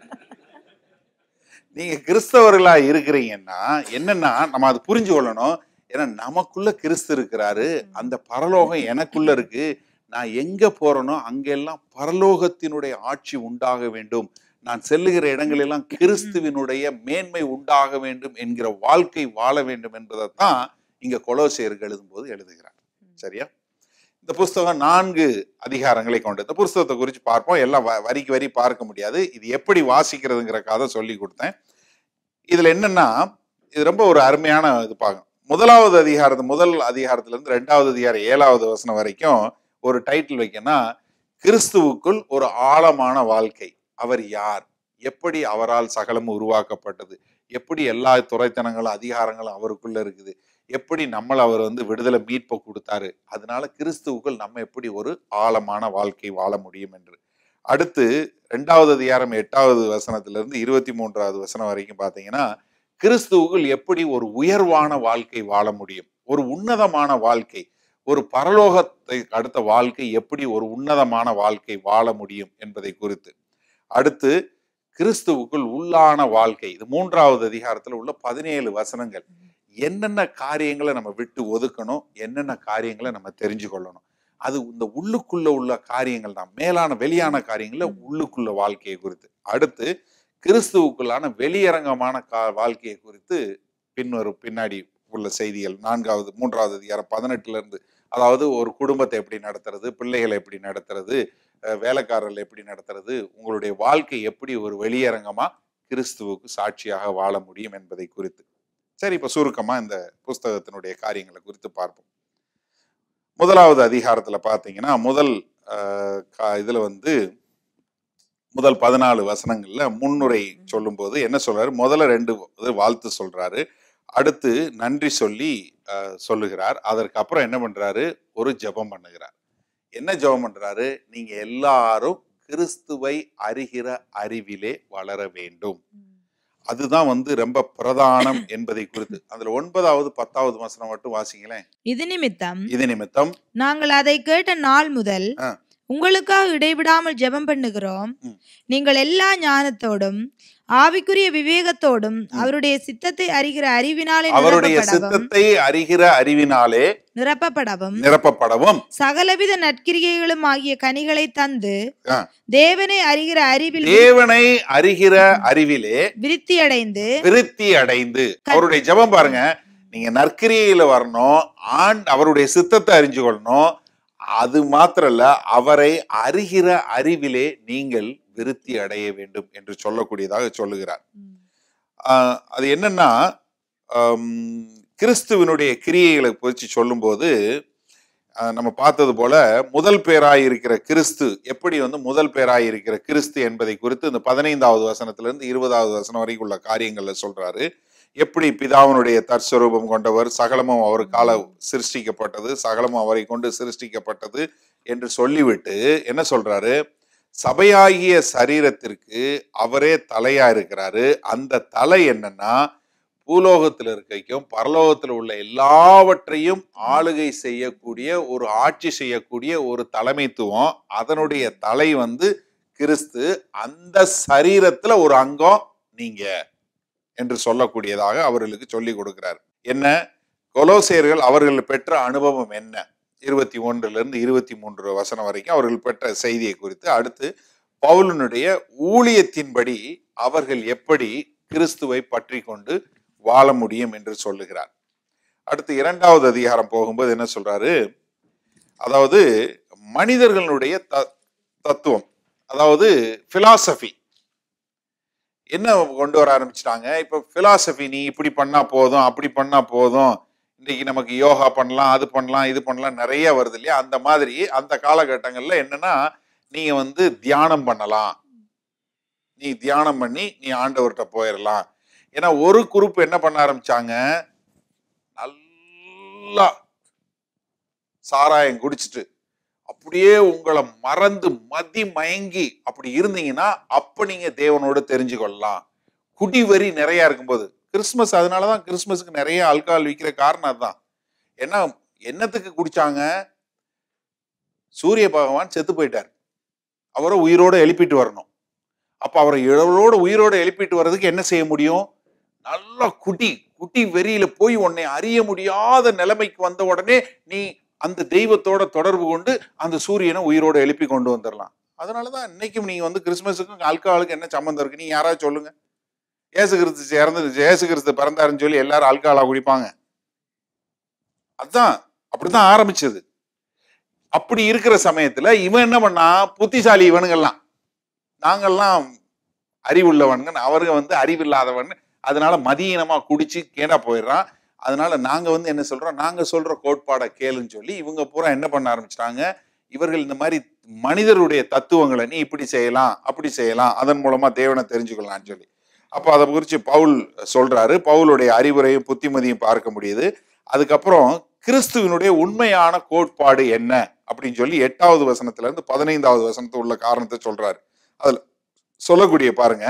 நீங்க கிறிஸ்தவர்களா இருக்கிறீங்கன்னா என்னன்னா நம்ம அது புரிஞ்சு கொள்ளணும் ஏன்னா நமக்குள்ள கிறிஸ்து இருக்கிறாரு அந்த பரலோகம் எனக்குள்ள இருக்கு நான் எங்க போறேனோ அங்கெல்லாம் பரலோகத்தினுடைய ஆட்சி உண்டாக வேண்டும் நான் செல்லுகிற இடங்களெல்லாம் கிறிஸ்துவினுடைய மேன்மை உண்டாக வேண்டும் என்கிற வாழ்க்கை வாழ வேண்டும் என்பதைத்தான் இங்க கொலோசியருக்கு எழுதும்போது எழுதுகிறார் சரியா இந்த புஸ்தகம் நான்கு அதிகாரங்களை கொண்டது இந்த புஸ்தகத்தை குறித்து பார்ப்போம் எல்லாம் வ- வரிக்கு வரி பார்க்க முடியாது இது எப்படி வாசிக்கிறதுங்கிற கதை சொல்லி கொடுத்தேன் இதுல என்னன்னா இது ரொம்ப ஒரு அருமையான இது பாகம் முதலாவது அதிகாரத்து முதல் அதிகாரத்துல இருந்து ரெண்டாவது அதிகாரம் ஏழாவது வசனம் வரைக்கும் ஒரு டைட்டில் வைக்கன்னா கிறிஸ்துவுக்குள் ஒரு ஆழமான வாழ்க்கை அவர் யார் எப்படி அவரால் சகலம் உருவாக்கப்பட்டது எப்படி எல்லா துறைத்தனங்களும் அதிகாரங்களும் அவருக்குள்ள இருக்குது எப்படி நம்மள அவர் வந்து விடுதலை மீட்பை கொடுத்தாரு அதனால கிறிஸ்துவுக்குள் நம்ம எப்படி ஒரு ஆழமான வாழ்க்கை வாழ முடியும் என்று அடுத்து ரெண்டாவது அதிகாரம் எட்டாவது வசனத்திலிருந்து இருபத்தி மூன்றாவது வசனம் வரைக்கும் பார்த்தீங்கன்னா கிறிஸ்துவுக்குள் எப்படி ஒரு உயர்வான வாழ்க்கை வாழ முடியும் ஒரு உன்னதமான வாழ்க்கை ஒரு பரலோகத்தை அடுத்த வாழ்க்கை எப்படி ஒரு உன்னதமான வாழ்க்கை வாழ முடியும் என்பதை குறித்து அடுத்து கிறிஸ்துவுக்குள் உள்ளான வாழ்க்கை இது மூன்றாவது அதிகாரத்துல உள்ள பதினேழு வசனங்கள் என்னென்ன காரியங்களை நம்ம விட்டு ஒதுக்கணும் என்னென்ன காரியங்களை நம்ம தெரிஞ்சு கொள்ளணும் அது இந்த உள்ளுக்குள்ள உள்ள காரியங்கள் தான் மேலான வெளியான காரியங்கள உள்ளுக்குள்ள வாழ்க்கையை குறித்து அடுத்து கிறிஸ்துவுக்குள்ளான வெளியரங்கமான கா வாழ்க்கையை குறித்து பின்வரும் பின்னாடி உள்ள செய்திகள் நான்காவது மூன்றாவது அதிகாரம் பதினெட்டுல இருந்து அதாவது ஒரு குடும்பத்தை எப்படி நடத்துறது பிள்ளைகளை எப்படி நடத்துறது அஹ் வேலைக்காரர்கள் எப்படி நடத்துறது உங்களுடைய வாழ்க்கை எப்படி ஒரு வெளியரங்கமா கிறிஸ்துவுக்கு சாட்சியாக வாழ முடியும் என்பதை குறித்து சரி இப்ப சுருக்கமா இந்த புஸ்தகத்தினுடைய காரியங்களை குறித்து பார்ப்போம் முதலாவது அதிகாரத்துல பாத்தீங்கன்னா முதல் அஹ், கா- இதுல வந்து முதல் பதினாலு வசனங்கள்ல முன்னுரை சொல்லும்போது என்ன சொல்றாரு முதல்ல ரெண்டு இது வாழ்த்து சொல்றாரு அடுத்து நன்றி சொல்லி அஹ், சொல்லுகிறார் அதற்கு அப்புறம் என்ன பண்றாரு ஒரு ஜெபம் பண்ணுகிறார் என்ன ஜெபம் பண்றாரு நீங்க எல்லாரும் கிறிஸ்துவை அறிகிற அறிவிலே வளர வேண்டும் அதுதான் வந்து ரொம்ப பிரதானம் என்பதை குறித்து அதுல ஒன்பதாவது பத்தாவது வசனம் மட்டும் வாசிங்களேன் இது நிமித்தம் இது நிமித்தம் நாங்கள் அதை கேட்ட நாள் முதல் ஆ. உங்களுக்காக இடைவிடாமல் ஜெபம் பண்ணுகிறோம் ம். நீங்கள் எல்லா ஞானத்தோடும் ஆவிக்குரிய விவேகத்தோடும் அவருடைய சித்தத்தை அறிகிற அறிவினாலே அவருடைய நிரப்பப்படவும் சித்தத்தை அறிகிற அறிவினாலே நிரப்பப்படவும் நிரப்பப்படவும் சகலவித நற்கிரிகைகளும் ஆகிய கனிகளை தந்து ஆ. தேவனை அறிகிற அறிவில் தேவனை அறிகிற அறிவிலே விருத்தியடைந்து விருத்தி அடைந்து அவருடைய ஜெபம் பாருங்க நீங்க நற்கிரியில வரணும் ஆண் அவருடைய சித்தத்தை அறிஞ்சு கொள்ளணும் அது மாத்திரம் இல்ல அவரை அறிகிற அறிவிலே நீங்கள் விருத்தி அடைய வேண்டும் என்று சொல்லக்கூடியதாக சொல்லுகிறார் ஆஹ் அது என்னன்னா ஆம், கிறிஸ்துவினுடைய கிரியைகளை குறித்து சொல்லும்போது ஆஹ் நம்ம பார்த்தது போல முதல் பேராய் இருக்கிற கிறிஸ்து எப்படி வந்து முதல் பேராய் இருக்கிற கிறிஸ்து என்பதை குறித்து இந்த பதினைந்தாவது வசனத்திலிருந்து இருபதாவது வசனம் வரைக்கும் உள்ள காரியங்கள்ல சொல்றாரு எப்படி பிதாவினுடைய தற்ஸ்வரூபம் கொண்டவர் சகலமும் அவர் கால சிருஷ்டிக்கப்பட்டது சகலமும் அவரை கொண்டு சிருஷ்டிக்கப்பட்டது என்று சொல்லிவிட்டு என்ன சொல்றாரு சபையாகிய சரீரத்திற்கு அவரே தலையா இருக்கிறாரு அந்த தலை என்னன்னா பூலோகத்தில் இருக்கைக்கும் பரலோகத்தில் உள்ள எல்லாவற்றையும் ஆளுகை செய்யக்கூடிய ஒரு ஆட்சி செய்யக்கூடிய ஒரு தலைமைத்துவம் அதனுடைய தலை வந்து கிறிஸ்து அந்த சரீரத்துல ஒரு அங்கம் நீங்க என்று சொல்லக்கூடியதாக அவர்களுக்கு சொல்லி கொடுக்கிறார் என்ன கொலோசேயர்கள் அவர்கள் பெற்ற அனுபவம் என்ன இருபத்தி ஒன்றுல இருந்து இருபத்தி மூன்று வசனம் வரைக்கும் அவர்கள் பெற்ற செய்தியை குறித்து அடுத்து பவுலனுடைய ஊழியத்தின்படி அவர்கள் எப்படி கிறிஸ்துவை பற்றி கொண்டு வாழ முடியும் என்று சொல்லுகிறார் அடுத்து இரண்டாவது அதிகாரம் போகும்போது என்ன சொல்றாரு அதாவது மனிதர்களுடைய த- தத்துவம் அதாவது பிலாசபி என்ன கொண்டு வர ஆரம்பிச்சிட்டாங்க இப்ப பிலாசபி நீ இப்படி பண்ணா போதும் அப்படி பண்ணா போதும் இன்னைக்கு நமக்கு யோகா பண்ணலாம் அது பண்ணலாம் இது பண்ணலாம் நிறைய வருது இல்லையா அந்த மாதிரி அந்த காலகட்டங்கள்ல என்னன்னா நீங்க வந்து தியானம் பண்ணலாம் நீ தியானம் பண்ணி நீ ஆண்டவர்கிட்ட போயிடலாம் ஏன்னா ஒரு குரூப் என்ன பண்ண ஆரம்பிச்சாங்க நல்லா சாராயம் குடிச்சிட்டு அப்படியே உங்களை மறந்து மதி மயங்கி அப்படி இருந்தீங்கன்னா அப்ப நீங்க தேவனோட தெரிஞ்சு கொள்ளலாம் குடி வரி நிறைய இருக்கும்போது கிறிஸ்மஸ் அதனாலதான் கிறிஸ்மஸுக்கு நிறைய ஆல்கஹால் விற்கிற காரணம் அதுதான் ஏன்னா என்னத்துக்கு குடிச்சாங்க சூரிய பகவான் செத்து போயிட்டார் அவரை உயிரோட எழுப்பிட்டு வரணும் அப்ப அவரை இழவலோட உயிரோட எழுப்பிட்டு வர்றதுக்கு என்ன செய்ய முடியும் நல்லா குடி குடி வெறியில போய் உன்னை அறிய முடியாத நிலைமைக்கு வந்த உடனே நீ அந்த தெய்வத்தோட தொடர்பு கொண்டு அந்த சூரியனை உயிரோட எழுப்பி கொண்டு வந்துடலாம் அதனாலதான் இன்னைக்கும் நீங்க வந்து கிறிஸ்மஸுக்கும் ஆல்கஹாலுக்கு என்ன சம்மந்தம் இருக்கு நீங்க யாராவது சொல்லுங்க ஏசு கிறிஸ்து இறந்துருச்சு ஏசு கிறிஸ்து பிறந்தாருன்னு சொல்லி எல்லாரும் ஆல்கஹாலா குடிப்பாங்க அதான் அப்படிதான் ஆரம்பிச்சது அப்படி இருக்கிற சமயத்துல இவன் என்ன பண்ணா புத்திசாலி இவனுங்கெல்லாம் நாங்கெல்லாம் அறிவுள்ளவனுங்க அவருங்க வந்து அறிவில்லாதவன் அதனால மதியீனமா குடிச்சு கேடா போயிடுறான் அதனால நாங்க வந்து என்ன சொல்றோம் நாங்க சொல்ற கோட்பாடை கேளுன்னு சொல்லி இவங்க பூரா என்ன பண்ண ஆரம்பிச்சிட்டாங்க இவர்கள் இந்த மாதிரி மனிதருடைய தத்துவங்களை நீ இப்படி செய்யலாம் அப்படி செய்யலாம் அதன் மூலமா தேவனை தெரிஞ்சுக்கலாம்னு சொல்லி அப்போ அதை குறித்து பவுல் சொல்றாரு பவுலுடைய அறிவுரையும் புத்திமதியும் பார்க்க முடியுது அதுக்கப்புறம் கிறிஸ்துவனுடைய உண்மையான கோட்பாடு என்ன அப்படின்னு சொல்லி எட்டாவது வசனத்துல இருந்து பதினைந்தாவது வசனத்து உள்ள காரணத்தை சொல்றாரு அதுல சொல்லக்கூடிய பாருங்க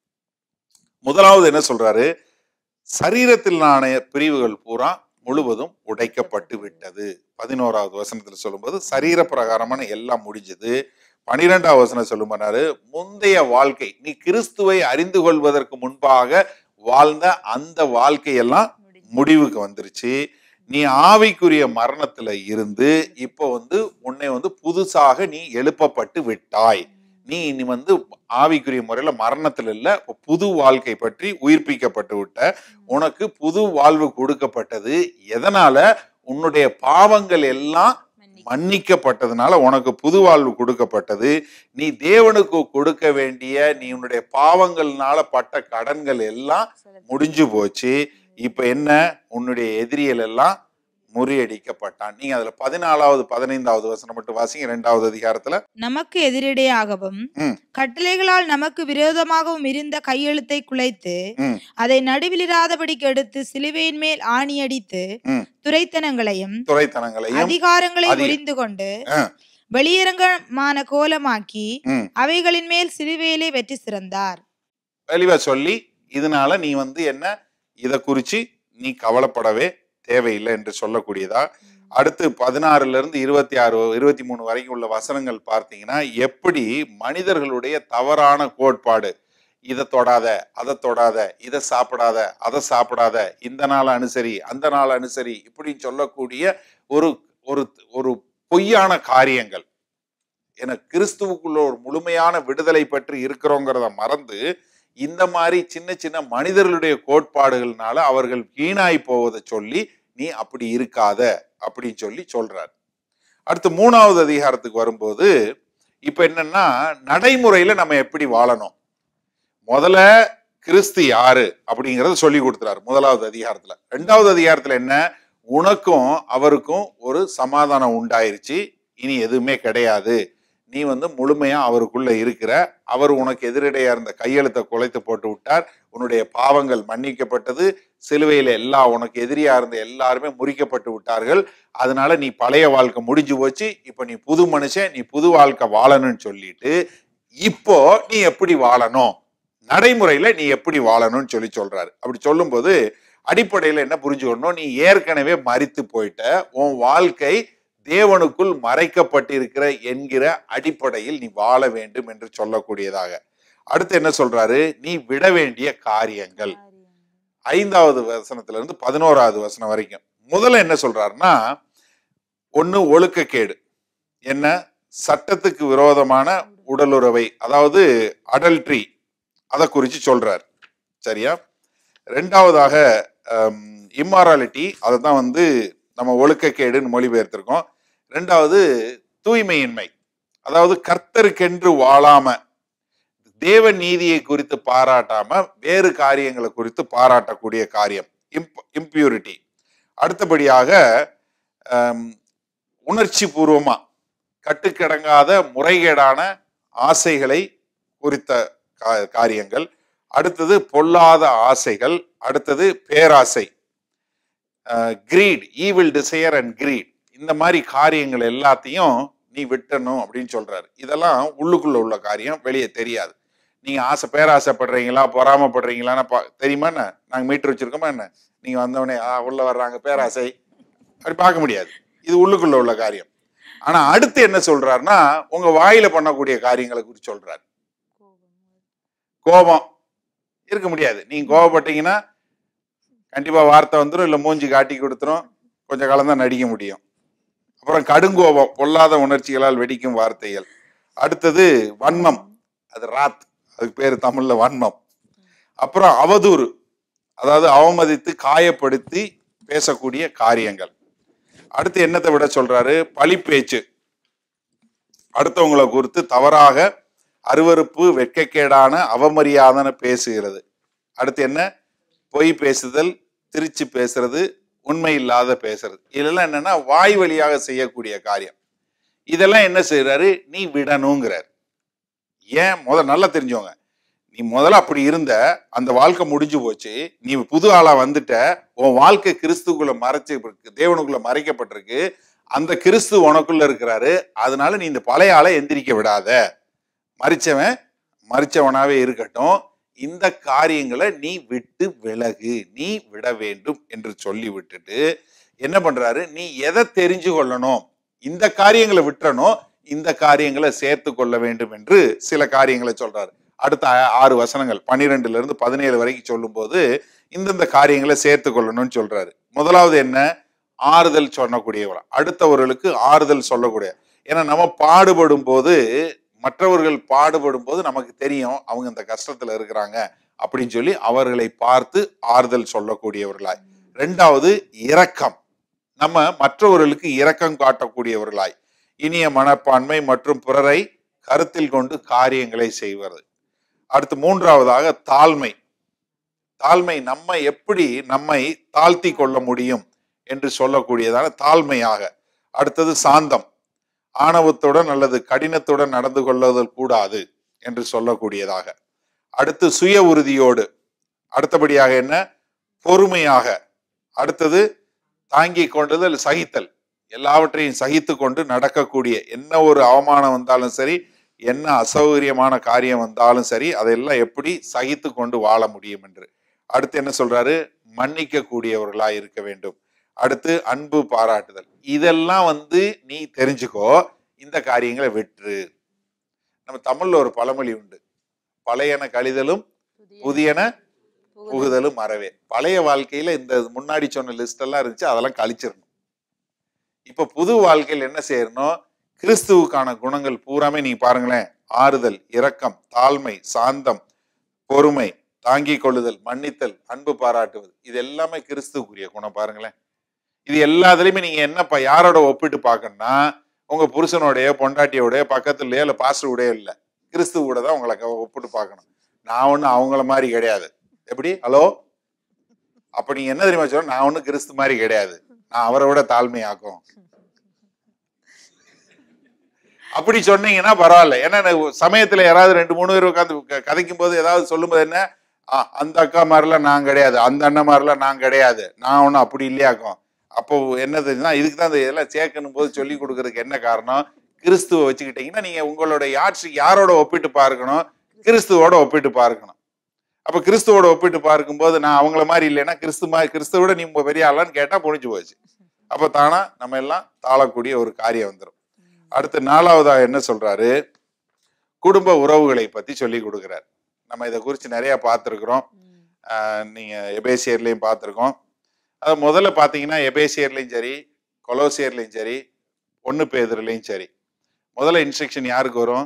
முதலாவது என்ன சொல்றாரு சரீரத்திலான பிரிவுகள் பூரா முழுவதும் உடைக்கப்பட்டு விட்டது பதினோராவது வசனத்துல சொல்லும்போது சரீர பிரகாரமான எல்லாம் முடிஞ்சது பனிரெண்டாவது வசனம் சொல்லுமாறு முந்தைய வாழ்க்கை நீ கிறிஸ்துவை அறிந்து கொள்வதற்கு முன்பாக வாழ்ந்த அந்த வாழ்க்கையெல்லாம் முடிவுக்கு வந்துருச்சு நீ ஆவிக்குரிய மரணத்துல இருந்து இப்போ வந்து உன்னை வந்து புதுசாக நீ எழுப்பப்பட்டு விட்டாய் நீ இனி வந்து ஆவிக்குரிய முறையில மரணத்துல இல்ல இப்ப புது வாழ்க்கை பற்றி உயிர்ப்பிக்கப்பட்டு விட்ட உனக்கு புது வாழ்வு கொடுக்கப்பட்டது எதனால உன்னுடைய பாவங்கள் எல்லாம் மன்னிக்கப்பட்டதுனால உனக்கு புது வாழ்வு கொடுக்கப்பட்டது நீ தேவனுக்கு கொடுக்க வேண்டிய நீ உன்னுடைய பாவங்கள்னால பட்ட கடன்கள் எல்லாம் முடிஞ்சு போச்சு இப்ப என்ன உன்னுடைய எதிரிகள் எல்லாம் முறியடிக்கப்பட்டான் நீங்க அதுல பதினாலாவது பதினைந்தாவது வசனம் மட்டும் வாசிங்க இரண்டாவது அதிகாரத்துல நமக்கு எதிரிடையாகவும் ம். கட்டளைகளால் நமக்கு விரோதமாகவும் இருந்த கையெழுத்தை குலைத்து ம். அதை நடுவிலிராதபடிக்கு எடுத்து சிலுவையின் மேல் ஆணியடித்து ம். துரைத்தனங்களையும் துறைத்தனங்களையும் அதிகாரங்களையும் அதி- முறிந்து கொண்டு ஆ. வெளியரங்கமான கோலமாக்கி ம், அவைகளின் மேல் சிலுவையிலே வெற்றி சிறந்தார் தெளிவா சொல்லி இதனால நீ வந்து என்ன இத குறிச்சு நீ கவலைப்படவே தேவையில்லை என்று சொல்லக்கூடியதா அடுத்து பதினாறுல இருந்து இருபத்தி ஆறு இருபத்தி மூணு வரைக்கும் உள்ள வசனங்கள் பார்த்தீங்கன்னா எப்படி மனிதர்களுடைய தவறான கோட்பாடு இதை தொடாத அதை தொடாத இதை சாப்பிடாத அதை சாப்பிடாத இந்த நாள் அனுசரி அந்த நாள் அனுசரி இப்படின்னு சொல்லக்கூடிய ஒரு ஒரு ஒரு பொய்யான காரியங்கள் என கிறிஸ்துவுக்குள்ள ஒரு முழுமையான விடுதலை பற்றி இருக்கிறோங்கிறத மறந்து இந்த மாதிரி சின்ன சின்ன மனிதர்களுடைய கோட்பாடுகள்னால அவர்கள் வீணாய் போவதை சொல்லி நீ அப்படி இருக்காத அப்படின்னு சொல்லி சொல்றார் அடுத்து மூணாவது அதிகாரத்துக்கு வரும்போது இப்ப என்னன்னா நடைமுறையில நம்ம எப்படி வாழணும் முதல்ல கிறிஸ்து யாரு அப்படிங்கறத சொல்லி கொடுத்துறாரு முதலாவது அதிகாரத்துல ரெண்டாவது அதிகாரத்துல என்ன உனக்கும் அவருக்கும் ஒரு சமாதானம் உண்டாயிருச்சு இனி எதுவுமே கிடையாது நீ வந்து முழுமையா அவருக்குள்ள இருக்கிற அவர் உனக்கு எதிரடையா இருந்த கையெழுத்தை குலைத்து போட்டு விட்டார் உன்னுடைய பாவங்கள் மன்னிக்கப்பட்டது சிலுவையில எல்லா உனக்கு எதிரியா இருந்த எல்லாருமே முறிக்கப்பட்டு விட்டார்கள் அதனால நீ பழைய வாழ்க்கை முடிஞ்சு போச்சு இப்ப நீ புது மனுஷன் நீ புது வாழ்க்கை வாழணும்னு சொல்லிட்டு இப்போ நீ எப்படி வாழணும் நடைமுறையில நீ எப்படி வாழணும்னு சொல்லி சொல்றாரு அப்படி சொல்லும்போது அடிப்படையில என்ன புரிஞ்சுக்கணும் நீ ஏற்கனவே மறித்து போயிட்ட உன் வாழ்க்கை தேவனுக்குள் மறைக்கப்பட்டிருக்கிற என்கிற அடிப்படையில் நீ வாழ வேண்டும் என்று சொல்லக்கூடியதாக அடுத்து என்ன சொல்றாரு நீ விட வேண்டிய காரியங்கள் ஐந்தாவது வசனத்துல இருந்து பதினோராவது வசனம் வரைக்கும் முதல்ல என்ன சொல்றாருன்னா ஒண்ணு ஒழுக்கக்கேடு என்ன சட்டத்துக்கு விரோதமான உடலுறவை அதாவது அடல்ட்ரி அதை குறித்து சொல்றார் சரியா ரெண்டாவதாக இம்மாராலிட்டி அதை தான் வந்து நம்ம ஒழுக்கக்கேடுன்னு மொழிபெயர்த்திருக்கோம் ரெண்டாவது தூய்மையின்மை அதாவது கர்த்தருக்கென்று வாழாம தேவ நீதியை குறித்து பாராட்டாம வேறு காரியங்களை குறித்து பாராட்டக்கூடிய காரியம் இம்ப் இம்பியூரிட்டி அடுத்தபடியாக ஆம், உணர்ச்சி பூர்வமா கட்டுக்கடங்காத முறைகேடான ஆசைகளை குறித்த கா- காரியங்கள் அடுத்தது பொல்லாத ஆசைகள் அடுத்தது பேராசை greed evil desire and greed இந்த மாதிரி காரியங்கள் எல்லாத்தையும் நீ விட்டணும் அப்படின்னு சொல்றாரு இதெல்லாம் உள்ளுக்குள்ள உள்ள காரியம் வெளியே தெரியாது நீங்க ஆசை பேராசைப்படுறீங்களா பொறாமப்படுறீங்களான்னு பா தெரியுமா என்ன நாங்க மீட்டர் வச்சிருக்கோமா என்ன நீங்க வந்தவொடனே ஆ உள்ள வர்றாங்க பேராசை அப்படி பார்க்க முடியாது இது உள்ளுக்குள்ள உள்ள காரியம் ஆனா அடுத்து என்ன சொல்றாருன்னா உங்க வாயில பண்ணக்கூடிய காரியங்களை குறித்து சொல்றாரு கோபம் இருக்க முடியாது நீங்க கோபப்பட்டீங்கன்னா கண்டிப்பா வார்த்தை வந்துடும் இல்ல மூஞ்சி காட்டி கொடுத்துரும் கொஞ்ச காலம் தான் நடிக்க முடியும் அப்புறம் கடுங்கோபம் பொல்லாத உணர்ச்சிகளால் வெடிக்கும் வார்த்தைகள் அடுத்தது வன்மம் அது ராத் அதுக்கு பேர் தமிழ்ல வன்மம் அப்புறம் அவதூறு அதாவது அவமதித்து காயப்படுத்தி பேசக்கூடிய காரியங்கள் அடுத்து என்னத்தை விட சொல்றாரு பழிப்பேச்சு அடுத்தவங்களை குறித்து தவறாக அருவருப்பு வெட்கக்கேடான அவமரியாதன பேசுகிறது அடுத்து என்ன பொய் பேசுதல் திருச்சி பேசுறது உண்மை இல்லாத பேசுறது இதெல்லாம் என்னன்னா வாய் வழியாக செய்யக்கூடிய காரியம் இதெல்லாம் என்ன செய்யறாரு நீ விடணுங்கிறார் ஏன் முத நல்லா தெரிஞ்சவங்க நீ முதல்ல அப்படி இருந்த அந்த வாழ்க்கை முடிஞ்சு போச்சு நீ புது ஆளா வந்துட்ட உன் வாழ்க்கை கிறிஸ்துக்குள்ள மறைச்சு இருக்கு, தேவனுக்குள்ள மறைக்கப்பட்டிருக்கு அந்த கிறிஸ்து உனக்குள்ள இருக்கிறாரு அதனால நீ இந்த பழைய ஆளை எந்திரிக்க விடாத மறிச்சவன் மறிச்சவனாவே இருக்கட்டும் இந்த காரியங்களை நீ விட்டு விலகு நீ விட வேண்டும் என்று சொல்லி விட்டுட்டு என்ன பண்றாரு நீ எதை தெரிஞ்சு கொள்ளணும் இந்த காரியங்களை விட்டுறணும் இந்த காரியங்களை சேர்த்து கொள்ள வேண்டும் என்று சில காரியங்களை சொல்றாரு அடுத்த ஆ- ஆறு வசனங்கள் பன்னிரெண்டுல இருந்து பதினேழு வரைக்கும் சொல்லும்போது இந்தந்த காரியங்களை சேர்த்து கொள்ளணும்னு சொல்றாரு முதலாவது என்ன ஆறுதல் சொல்லக்கூடியவளா அடுத்தவர்களுக்கு ஆறுதல் சொல்லக்கூடிய ஏன்னா நம்ம பாடுபடும் போது மற்றவர்கள் பாடுபடும் போது நமக்கு தெரியும் அவங்க இந்த கஷ்டத்துல இருக்கிறாங்க அப்படின்னு சொல்லி அவர்களை பார்த்து ஆறுதல் சொல்லக்கூடியவர்களாய் ரெண்டாவது இரக்கம் நம்ம மற்றவர்களுக்கு இரக்கம் காட்டக்கூடியவர்களாய் இனிய மனப்பான்மை மற்றும் பிறரை கருத்தில் கொண்டு காரியங்களை செய்வது அடுத்து மூன்றாவதாக தாழ்மை தாழ்மை நம்ம எப்படி நம்மை தாழ்த்தி கொள்ள முடியும் என்று சொல்லக்கூடியதான தாழ்மையாக அடுத்தது சாந்தம் ஆணவத்துடன் அல்லது கடினத்துடன் நடந்து கொள்ளுதல் கூடாது என்று சொல்லக்கூடியதாக அடுத்து சுய உறுதியோடு அடுத்தபடியாக என்ன பொறுமையாக அடுத்தது தாங்கி கொண்டுதல் சகித்தல் எல்லாவற்றையும் சகித்து கொண்டு நடக்கக்கூடிய என்ன ஒரு அவமானம் வந்தாலும் சரி என்ன அசௌகரியமான காரியம் வந்தாலும் சரி அதெல்லாம் எப்படி சகித்து கொண்டு வாழ முடியும் என்று அடுத்து என்ன சொல்றாரு மன்னிக்க கூடியவர்களா இருக்க வேண்டும் அடுத்து அன்பு பாராட்டுதல் இதெல்லாம் வந்து நீ தெரிஞ்சுக்கோ இந்த காரியங்களை வெற்று நம்ம தமிழ்ல ஒரு பழமொழி உண்டு பழையன கழிதலும் புதியன புகுதலும் அறவே பழைய வாழ்க்கையில இந்த முன்னாடி சொன்ன லிஸ்ட் எல்லாம் இருந்துச்சு அதெல்லாம் கழிச்சிடணும் இப்ப புது வாழ்க்கையில் என்ன செய்யணும் கிறிஸ்துவுக்கான குணங்கள் பூராமே நீங்க பாருங்களேன் ஆறுதல் இரக்கம் தாழ்மை சாந்தம் பொறுமை தாங்கிக் கொள்ளுதல் மன்னித்தல் அன்பு பாராட்டுவது இது எல்லாமே கிறிஸ்துவுக்குரிய குணம் பாருங்களேன் இது எல்லாத்துலயுமே நீங்க என்னப்பா யாரோட ஒப்பிட்டு பார்க்கணும்னா உங்க புருஷனோடைய பொண்டாட்டியோடைய பக்கத்துலயோ இல்ல பாஸ்டருடைய இல்ல கிறிஸ்துவ கூட தான் உங்களை க- ஒப்பிட்டு பார்க்கணும் நான் ஒண்ணு அவங்கள மாதிரி கிடையாது எப்படி ஹலோ அப்ப நீங்க என்ன தெரியுமா சொல்ல நான் ஒண்ணு கிறிஸ்து மாதிரி கிடையாது நான் அவரை விட தாழ்மையாக்கும் அப்படி சொன்னீங்கன்னா பரவாயில்ல ஏன்னா எனக்கு சமயத்துல யாராவது ரெண்டு மூணு பேர் உட்காந்து கதைக்கும் போது ஏதாவது சொல்லும்போது என்ன "ஆ, அந்த அக்கா மாதிரிலாம் நான் கிடையாது அந்த அண்ணன் மாதிரிலாம் நான் கிடையாது நான் ஒன்றும் அப்படி இல்லையாக்கும் அப்போ என்ன தெரியுதுன்னா இதுக்கு தான் இந்த இதெல்லாம் சேர்க்கணும் போது சொல்லி கொடுக்கறதுக்கு என்ன காரணம் கிறிஸ்துவை வச்சுக்கிட்டீங்கன்னா நீங்க உங்களோட யாட்சி யாரோட ஒப்பிட்டு பார்க்கணும் கிறிஸ்துவோட ஒப்பிட்டு பார்க்கணும் அப்ப கிறிஸ்துவோட ஒப்பிட்டு பார்க்கும்போது நான் அவங்கள மாதிரி இல்லைன்னா கிறிஸ்து மாதிரி கிறிஸ்துவோட நீ உங்க பெரிய ஆளான்னு கேட்டா புரிஞ்சு போச்சு அப்ப தானா நம்ம எல்லாம் தாழக்கூடிய ஒரு காரியம் வந்துடும் அடுத்து நாலாவதா என்ன சொல்றாரு குடும்ப உறவுகளை பத்தி சொல்லி கொடுக்கிறார் நம்ம இதை குறித்து நிறைய பார்த்துருக்குறோம் நீங்க எபேசியர்லையும் பார்த்துருக்கோம் அது முதல்ல பார்த்தீங்கன்னா எபேசியர்லையும் சரி கொலோசியர்லையும் சரி ஒன்று பேதர்லையும் சரி முதல்ல இன்ஸ்ட்ரக்ஷன் யாருக்கு வரும்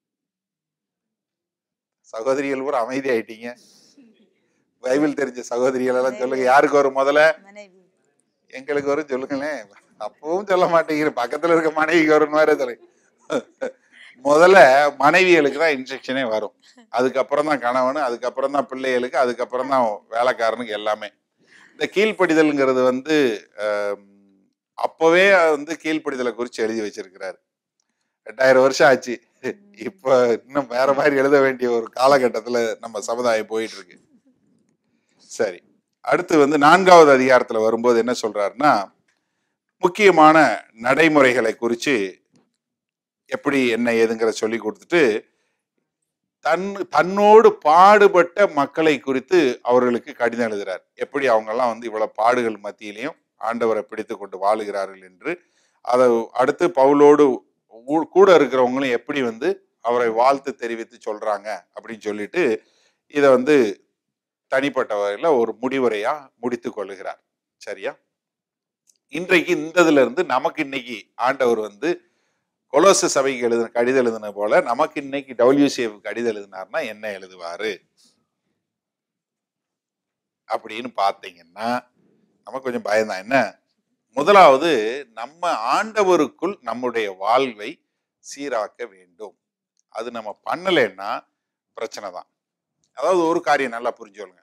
சகோதரிகள் பூரா அமைதி ஆயிட்டீங்க பைபிள் தெரிஞ்ச சகோதரிகள் எல்லாம் சொல்லுங்க யாருக்கு வரும் முதல்ல மனைவி எங்களுக்கு வரும் சொல்லுங்களேன் அப்பவும் சொல்ல மாட்டேங்கிற பக்கத்துல இருக்க மனைவிக்கு வரும் வேற சொல்லு முதல்ல மனைவிகளுக்கு தான் இன்ஸ்ட்ரக்ஷனே வரும் அதுக்கப்புறம் தான் கணவன் அதுக்கப்புறம் தான் பிள்ளைகளுக்கு அதுக்கப்புறம் தான் வேலைக்காரனுக்கு எல்லாமே இந்த கீழ்ப்படிதல்ங்கிறது வந்து ஆம், அப்பவே வந்து கீழ்ப்படிதலை குறித்து எழுதி வச்சிருக்கிறாரு ரெண்டாயிரம் வருஷம் ஆச்சு இப்ப இன்னும் வேற மாதிரி எழுத வேண்டிய ஒரு காலகட்டத்துல நம்ம சமுதாயம் போயிட்டு இருக்கு சரி அடுத்து வந்து நான்காவது அதிகாரத்துல வரும்போது என்ன சொல்றாருன்னா முக்கியமான நடைமுறைகளை குறித்து எப்படி என்ன ஏதுங்கிற சொல்லி கொடுத்துட்டு தன் தன்னோடு பாடுபட்ட மக்களை குறித்து அவர்களுக்கு கடிதம் எழுதுறார் எப்படி அவங்கெல்லாம் வந்து இவ்வளவு பாடுகள் மத்தியிலையும் ஆண்டவரை பிடித்து கொண்டு வாழுகிறார்கள் என்று அதை அடுத்து பவுலோடு ஊ- கூட இருக்கிறவங்களும் எப்படி வந்து அவரை வாழ்த்து தெரிவித்து சொல்றாங்க அப்படின்னு சொல்லிட்டு இதை வந்து தனிப்பட்ட வகையில் ஒரு முடிவுரையா முடித்து கொள்ளுகிறார் சரியா இன்றைக்கு இந்த இதுல இருந்து நமக்கு இன்னைக்கு ஆண்டவர் வந்து கொலோச சபைக்கு எழுதின கடிதம் எழுதின போல நமக்கு இன்னைக்கு டபிள்யூசிஎஃப் கடிதம் எழுதினார்னா என்ன எழுதுவாரு அப்படின்னு பார்த்தீங்கன்னா நமக்கு கொஞ்சம் பயம்தான் என்ன முதலாவது நம்ம ஆண்டவருக்குள் நம்முடைய வாழ்வை சீராக்க வேண்டும் அது நம்ம பண்ணலைன்னா பிரச்சனை தான் அதாவது ஒரு காரியம் நல்லா புரிஞ்சுக்கோங்க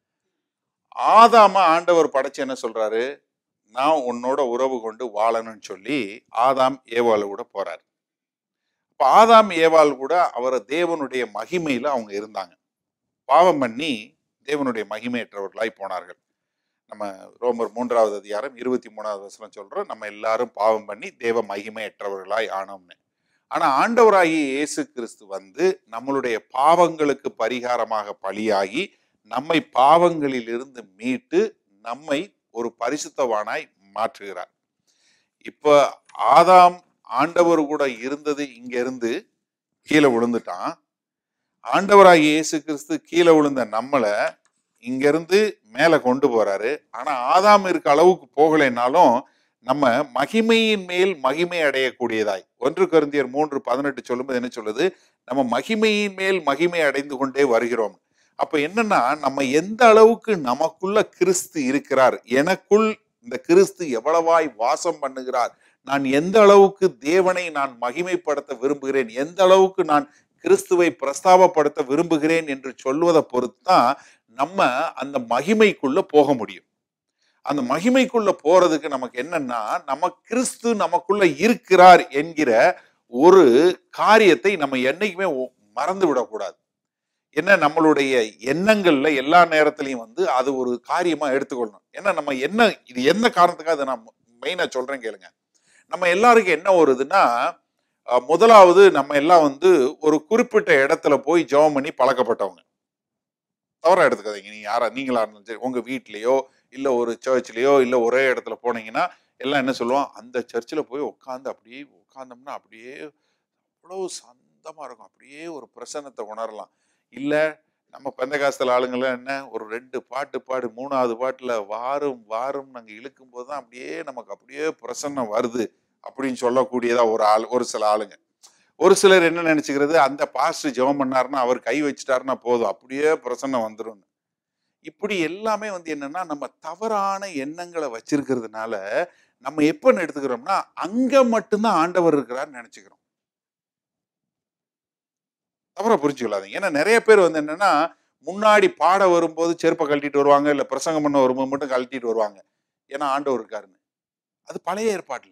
ஆதாம ஆண்டவர் படைச்சு என்ன சொல்றாரு நான் உன்னோட உறவு கொண்டு வாழணும்னு சொல்லி ஆதாம் ஏவாள் கூட போறாரு அப்ப ஆதாம் ஏவாள் கூட அவர் தேவனுடைய மகிமையில அவங்க இருந்தாங்க பாவம் பண்ணி தேவனுடைய மகிமையற்றவர்களாய் போனார்கள் நம்ம ரோமர் மூன்றாவது அதிகாரம் இருபத்தி மூணாவது வசனம் சொல்றோம் நம்ம எல்லாரும் பாவம் பண்ணி தேவ மகிமையற்றவர்களாய் ஆனோம்னு ஆனா ஆண்டவராகிய இயேசு கிறிஸ்து வந்து நம்மளுடைய பாவங்களுக்கு பரிகாரமாக பலியாகி நம்மை பாவங்களிலிருந்து மீட்டு நம்மை ஒரு பரிசுத்தவானாய் மாற்றுகிறார் இப்ப ஆதாம் ஆண்டவர் கூட இருந்தது இங்க இருந்து கீழே விழுந்துட்டான் ஆண்டவராகிய இயேசு கிறிஸ்து கீழே விழுந்த நம்மளை இங்க இருந்து மேல கொண்டு போறாரு ஆனா ஆதாம் இருக்க அளவுக்கு போகலைனாலும் நம்ம மகிமையின் மேல் மகிமை அடையக்கூடியதாய் ஒன்று கருந்தியர் மூன்று பதினெட்டு சொல்லும்போது என்ன சொல்லுது நம்ம மகிமையின் மேல் மகிமை அடைந்து கொண்டே வருகிறோம் அப்ப என்னன்னா நம்ம எந்த அளவுக்கு நமக்குள்ள கிறிஸ்து இருக்கிறார் எனக்குள் இந்த கிறிஸ்து எவ்வளவாய் வாசம் பண்ணுகிறார் நான் எந்த அளவுக்கு தேவனை நான் மகிமைப்படுத்த விரும்புகிறேன் எந்த அளவுக்கு நான் கிறிஸ்துவை பிரஸ்தாபப்படுத்த விரும்புகிறேன் என்று சொல்வதை பொறுத்து தான் நம்ம அந்த மகிமைக்குள்ள போக முடியும் அந்த மகிமைக்குள்ள போறதுக்கு நமக்கு என்னன்னா நம்ம கிறிஸ்து நமக்குள்ள இருக்கிறார் என்கிற ஒரு காரியத்தை நம்ம என்னைக்குமே ஒ- மறந்து விடக்கூடாது என்ன நம்மளுடைய எண்ணங்கள்ல எல்லா நேரத்திலையும் வந்து அது ஒரு காரியமா எடுத்துக்கொள்ளணும் ஏன்னா நம்ம என்ன இது என்ன காரணத்துக்காக அதை நான் மெயினா சொல்றேன் கேளுங்க நம்ம எல்லாருக்கும் என்ன வருதுன்னா அஹ், முதலாவது நம்ம எல்லாம் வந்து ஒரு குறிப்பிட்ட இடத்துல போய் ஜெபம் பண்ணி பழக்கப்பட்டவங்க தவறா எடுத்துக்காதீங்க நீங்க யாரா நீங்களா இருந்தாலும் சரி உங்க வீட்லயோ இல்ல ஒரு சர்ச்லயோ இல்ல ஒரே இடத்துல போனீங்கன்னா எல்லாம் என்ன சொல்லுவோம் அந்த சர்ச்சில் போய் உட்காந்து அப்படியே உட்காந்தோம்னா அப்படியே அவ்வளவு சந்தமா இருக்கும் அப்படியே ஒரு பிரசன்னத்தை உணரலாம் இல்ல நம்ம பெந்தகாஸ்தல் ஆளுங்கெல்லாம் என்ன ஒரு ரெண்டு பாட்டு பாடு மூணாவது பாட்டுல வாரும் வாரும் நாங்க இழுக்கும் போது தான் அப்படியே நமக்கு அப்படியே பிரசன்னம் வருது அப்படின்னு சொல்லக்கூடியதா ஒரு ஆள் ஒரு சில ஆளுங்க ஒரு சிலர் என்ன நினைச்சுக்கிறது அந்த பாஸ்டர் ஜெபம் பண்ணாருன்னா அவர் கை வச்சுட்டாருன்னா போதும் அப்படியே பிரசன்னம் வந்துரும் இப்படி எல்லாமே வந்து என்னன்னா நம்ம தவறான எண்ணங்களை வச்சிருக்கிறதுனால நம்ம எப்ப எடுத்துக்கிறோம்னா அங்க மட்டும்தான் ஆண்டவர் இருக்கிறான்னு நினைச்சுக்கிறோம் தவறா புரிஞ்சுக்கலாதீங்க ஏன்னா நிறைய பேர் வந்து என்னன்னா முன்னாடி பாட வரும்போது செருப்பை கழட்டிட்டு வருவாங்க இல்ல பிரசங்கம் பண்ண வரும்போது மட்டும் கழட்டிட்டு வருவாங்க ஏன்னா ஆண்டவர் இருக்காருன்னு அது பழைய ஏற்பாட்டுல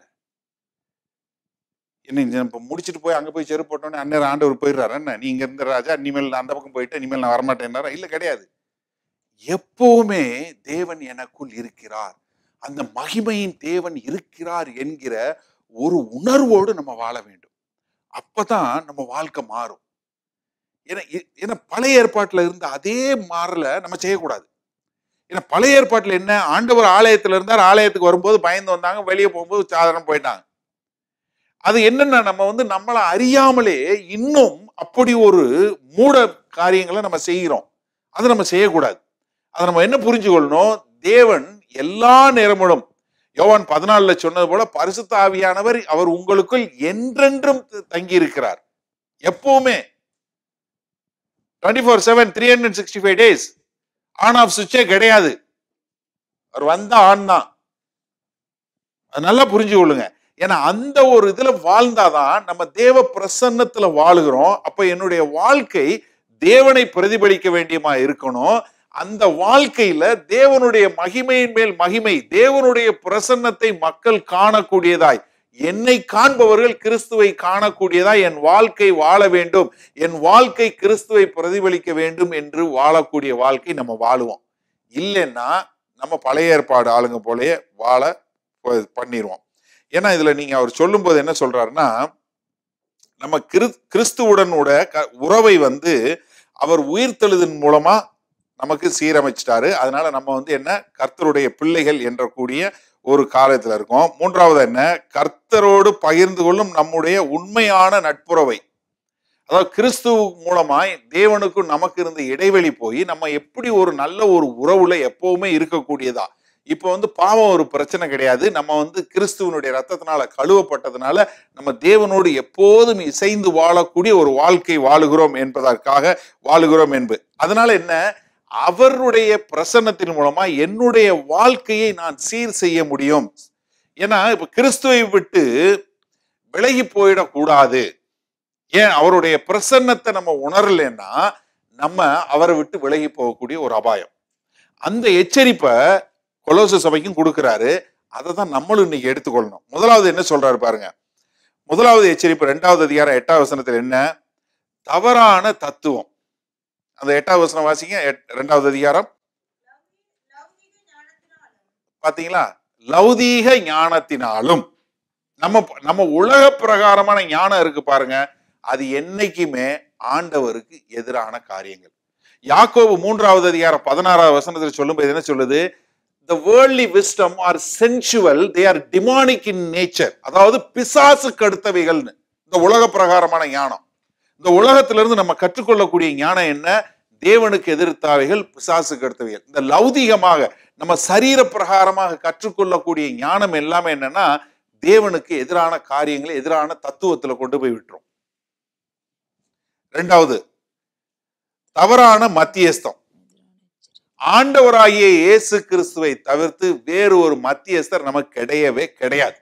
என்ன இங்க இப்ப முடிச்சுட்டு போய் அங்க போய் செருப்பு போட்டோன்னே அந்நேரம் ஆண்டவர் போயிடுறாரு என்ன நீ இங்க இருந்த ராஜா இனிமேல் நான் அந்த பக்கம் போயிட்டு இனிமேல் நான் வரமாட்டேன்னாரா இல்ல கிடையாது எப்பவுமே தேவன் எனக்குள் இருக்கிறார் அந்த மகிமையின் தேவன் இருக்கிறார் என்கிற ஒரு உணர்வோடு நம்ம வாழ வேண்டும் அப்பதான் நம்ம வாழ்க்கை மாறும் ஏன்னா இ- ஏன்னா பழைய ஏற்பாட்டுல இருந்த அதே மாறல நம்ம செய்யக்கூடாது ஏன்னா பழைய ஏற்பாட்டுல என்ன ஆண்டவர் ஆலயத்துல இருந்தார் ஆலயத்துக்கு வரும்போது பயந்து வந்தாங்க வெளியே போகும்போது சாதாரண போயிட்டாங்க அது என்னன்னா நம்ம வந்து நம்மளை அறியாமலே இன்னும் அப்படி ஒரு மூட காரியங்களை நம்ம செய்கிறோம் அதை நம்ம செய்யக்கூடாது அதை நம்ம என்ன புரிஞ்சுக்கொள்ளணும் தேவன் எல்லா நேரமும் யோவான் பதினாலுல சொன்னது போல பரிசுத்த ஆவியானவர் அவர் உங்களுக்குள் என்றென்றும் தங்கி இருக்கிறார் எப்பவுமே twenty four seven three hundred sixty five days on off சுவிட்சே கிடையாது அவர் வந்த ஆன் தான் அது நல்லா புரிஞ்சு கொள்ளுங்க ஏன்னா அந்த ஒரு இதுல வாழ்ந்தாதான் நம்ம தேவ பிரசன்னத்துல வாழுகிறோம் அப்ப என்னுடைய வாழ்க்கை தேவனை பிரதிபலிக்க வேண்டியமா இருக்கணும் அந்த வாழ்க்கையில தேவனுடைய மகிமையின் மேல் மகிமை தேவனுடைய பிரசன்னத்தை மக்கள் காணக்கூடியதாய் என்னை காண்பவர்கள் கிறிஸ்துவை காணக்கூடியதா என் வாழ்க்கை வாழ வேண்டும் என் வாழ்க்கை கிறிஸ்துவை பிரதிபலிக்க வேண்டும் என்று வாழக்கூடிய வாழ்க்கை நம்ம வாழுவோம் இல்லைன்னா நம்ம பழைய ஏற்பாடு ஆளுங்க போலயே வாழ ப- பண்ணிருவோம் ஏன்னா இதுல நீங்க அவர் சொல்லும்போது என்ன சொல்றாருன்னா நம்ம கிறிஸ் கிறிஸ்துவுடனோட க- உறவை வந்து அவர் உயிர்த்தெழுதின் மூலமா நமக்கு சீரமைச்சிட்டாரு அதனால நம்ம வந்து என்ன கர்த்தருடைய பிள்ளைகள் என்ற கூடிய ஒரு காலத்துல இருக்கோம் மூன்றாவது என்ன கர்த்தரோடு பகிர்ந்து கொள்ளும் நம்முடைய உண்மையான நட்புறவை அதாவது கிறிஸ்து மூலமாய் தேவனுக்கும் நமக்கு இருந்த இடைவெளி போய் நம்ம எப்படி ஒரு நல்ல ஒரு உறவுல எப்பவுமே இருக்கக்கூடியதா இப்போ வந்து பாவம் ஒரு பிரச்சனை கிடையாது நம்ம வந்து கிறிஸ்துவனுடைய ரத்தத்தினால கழுவப்பட்டதுனால நம்ம தேவனோடு எப்போதும் இசைந்து வாழக்கூடிய ஒரு வாழ்க்கை வாழுகிறோம் என்பதற்காக வாழுகிறோம் என்பது அதனால என்ன அவருடைய பிரசன்னத்தின் மூலமா என்னுடைய வாழ்க்கையை நான் சீர் செய்ய முடியும் ஏன்னா இப்ப கிறிஸ்துவை விட்டு விலகி போயிடக்கூடாது ஏன் அவருடைய பிரசன்னத்தை நம்ம உணரலைன்னா நம்ம அவரை விட்டு விலகி போகக்கூடிய ஒரு அபாயம் அந்த எச்சரிப்பை கொலோச சபைக்கும் கொடுக்கிறாரு அதை தான் நம்மளும் இன்னைக்கு எடுத்துக்கொள்ளணும் முதலாவது என்ன சொல்றாரு பாருங்க முதலாவது எச்சரிப்பு ரெண்டாவது அதிகாரம் எட்டாவது வசனத்தில் என்ன தவறான தத்துவம் அந்த எட்டாவது வசனம் வாசிங்க எட்- ரெண்டாவது அதிகாரம் பாத்தீங்களா லௌதீக ஞானத்தினாலும் நம்ம நம்ம உலக பிரகாரமான ஞானம் இருக்கு பாருங்க அது என்னைக்குமே ஆண்டவருக்கு எதிரான காரியங்கள் யாக்கோபு மூன்றாவது அதிகாரம் பதினாறாவது வசனத்தில் சொல்லும்போது என்ன சொல்லுது the worldly wisdom are sensual they are demonic in nature அதாவது பிசாசுக்கு அடுத்தவைகள்னு இந்த உலக பிரகாரமான ஞானம் இந்த உலகத்திலிருந்து நம்ம கற்றுக்கொள்ளக்கூடிய ஞானம் என்ன தேவனுக்கு எதிர்த்தாவைகள் பிசாசுக்கு அடுத்தவைகள் இந்த லௌதீகமாக நம்ம சரீர பிரகாரமாக கற்றுக்கொள்ளக்கூடிய ஞானம் எல்லாமே என்னன்னா தேவனுக்கு எதிரான காரியங்களை எதிரான தத்துவத்துல கொண்டு போய் விட்டுரும் ரெண்டாவது தவறான மத்தியஸ்தம் ஆண்டவராகிய இயேசு கிறிஸ்துவை தவிர்த்து வேறு ஒரு மத்தியஸ்தர் நமக்கு கிடையவே கிடையாது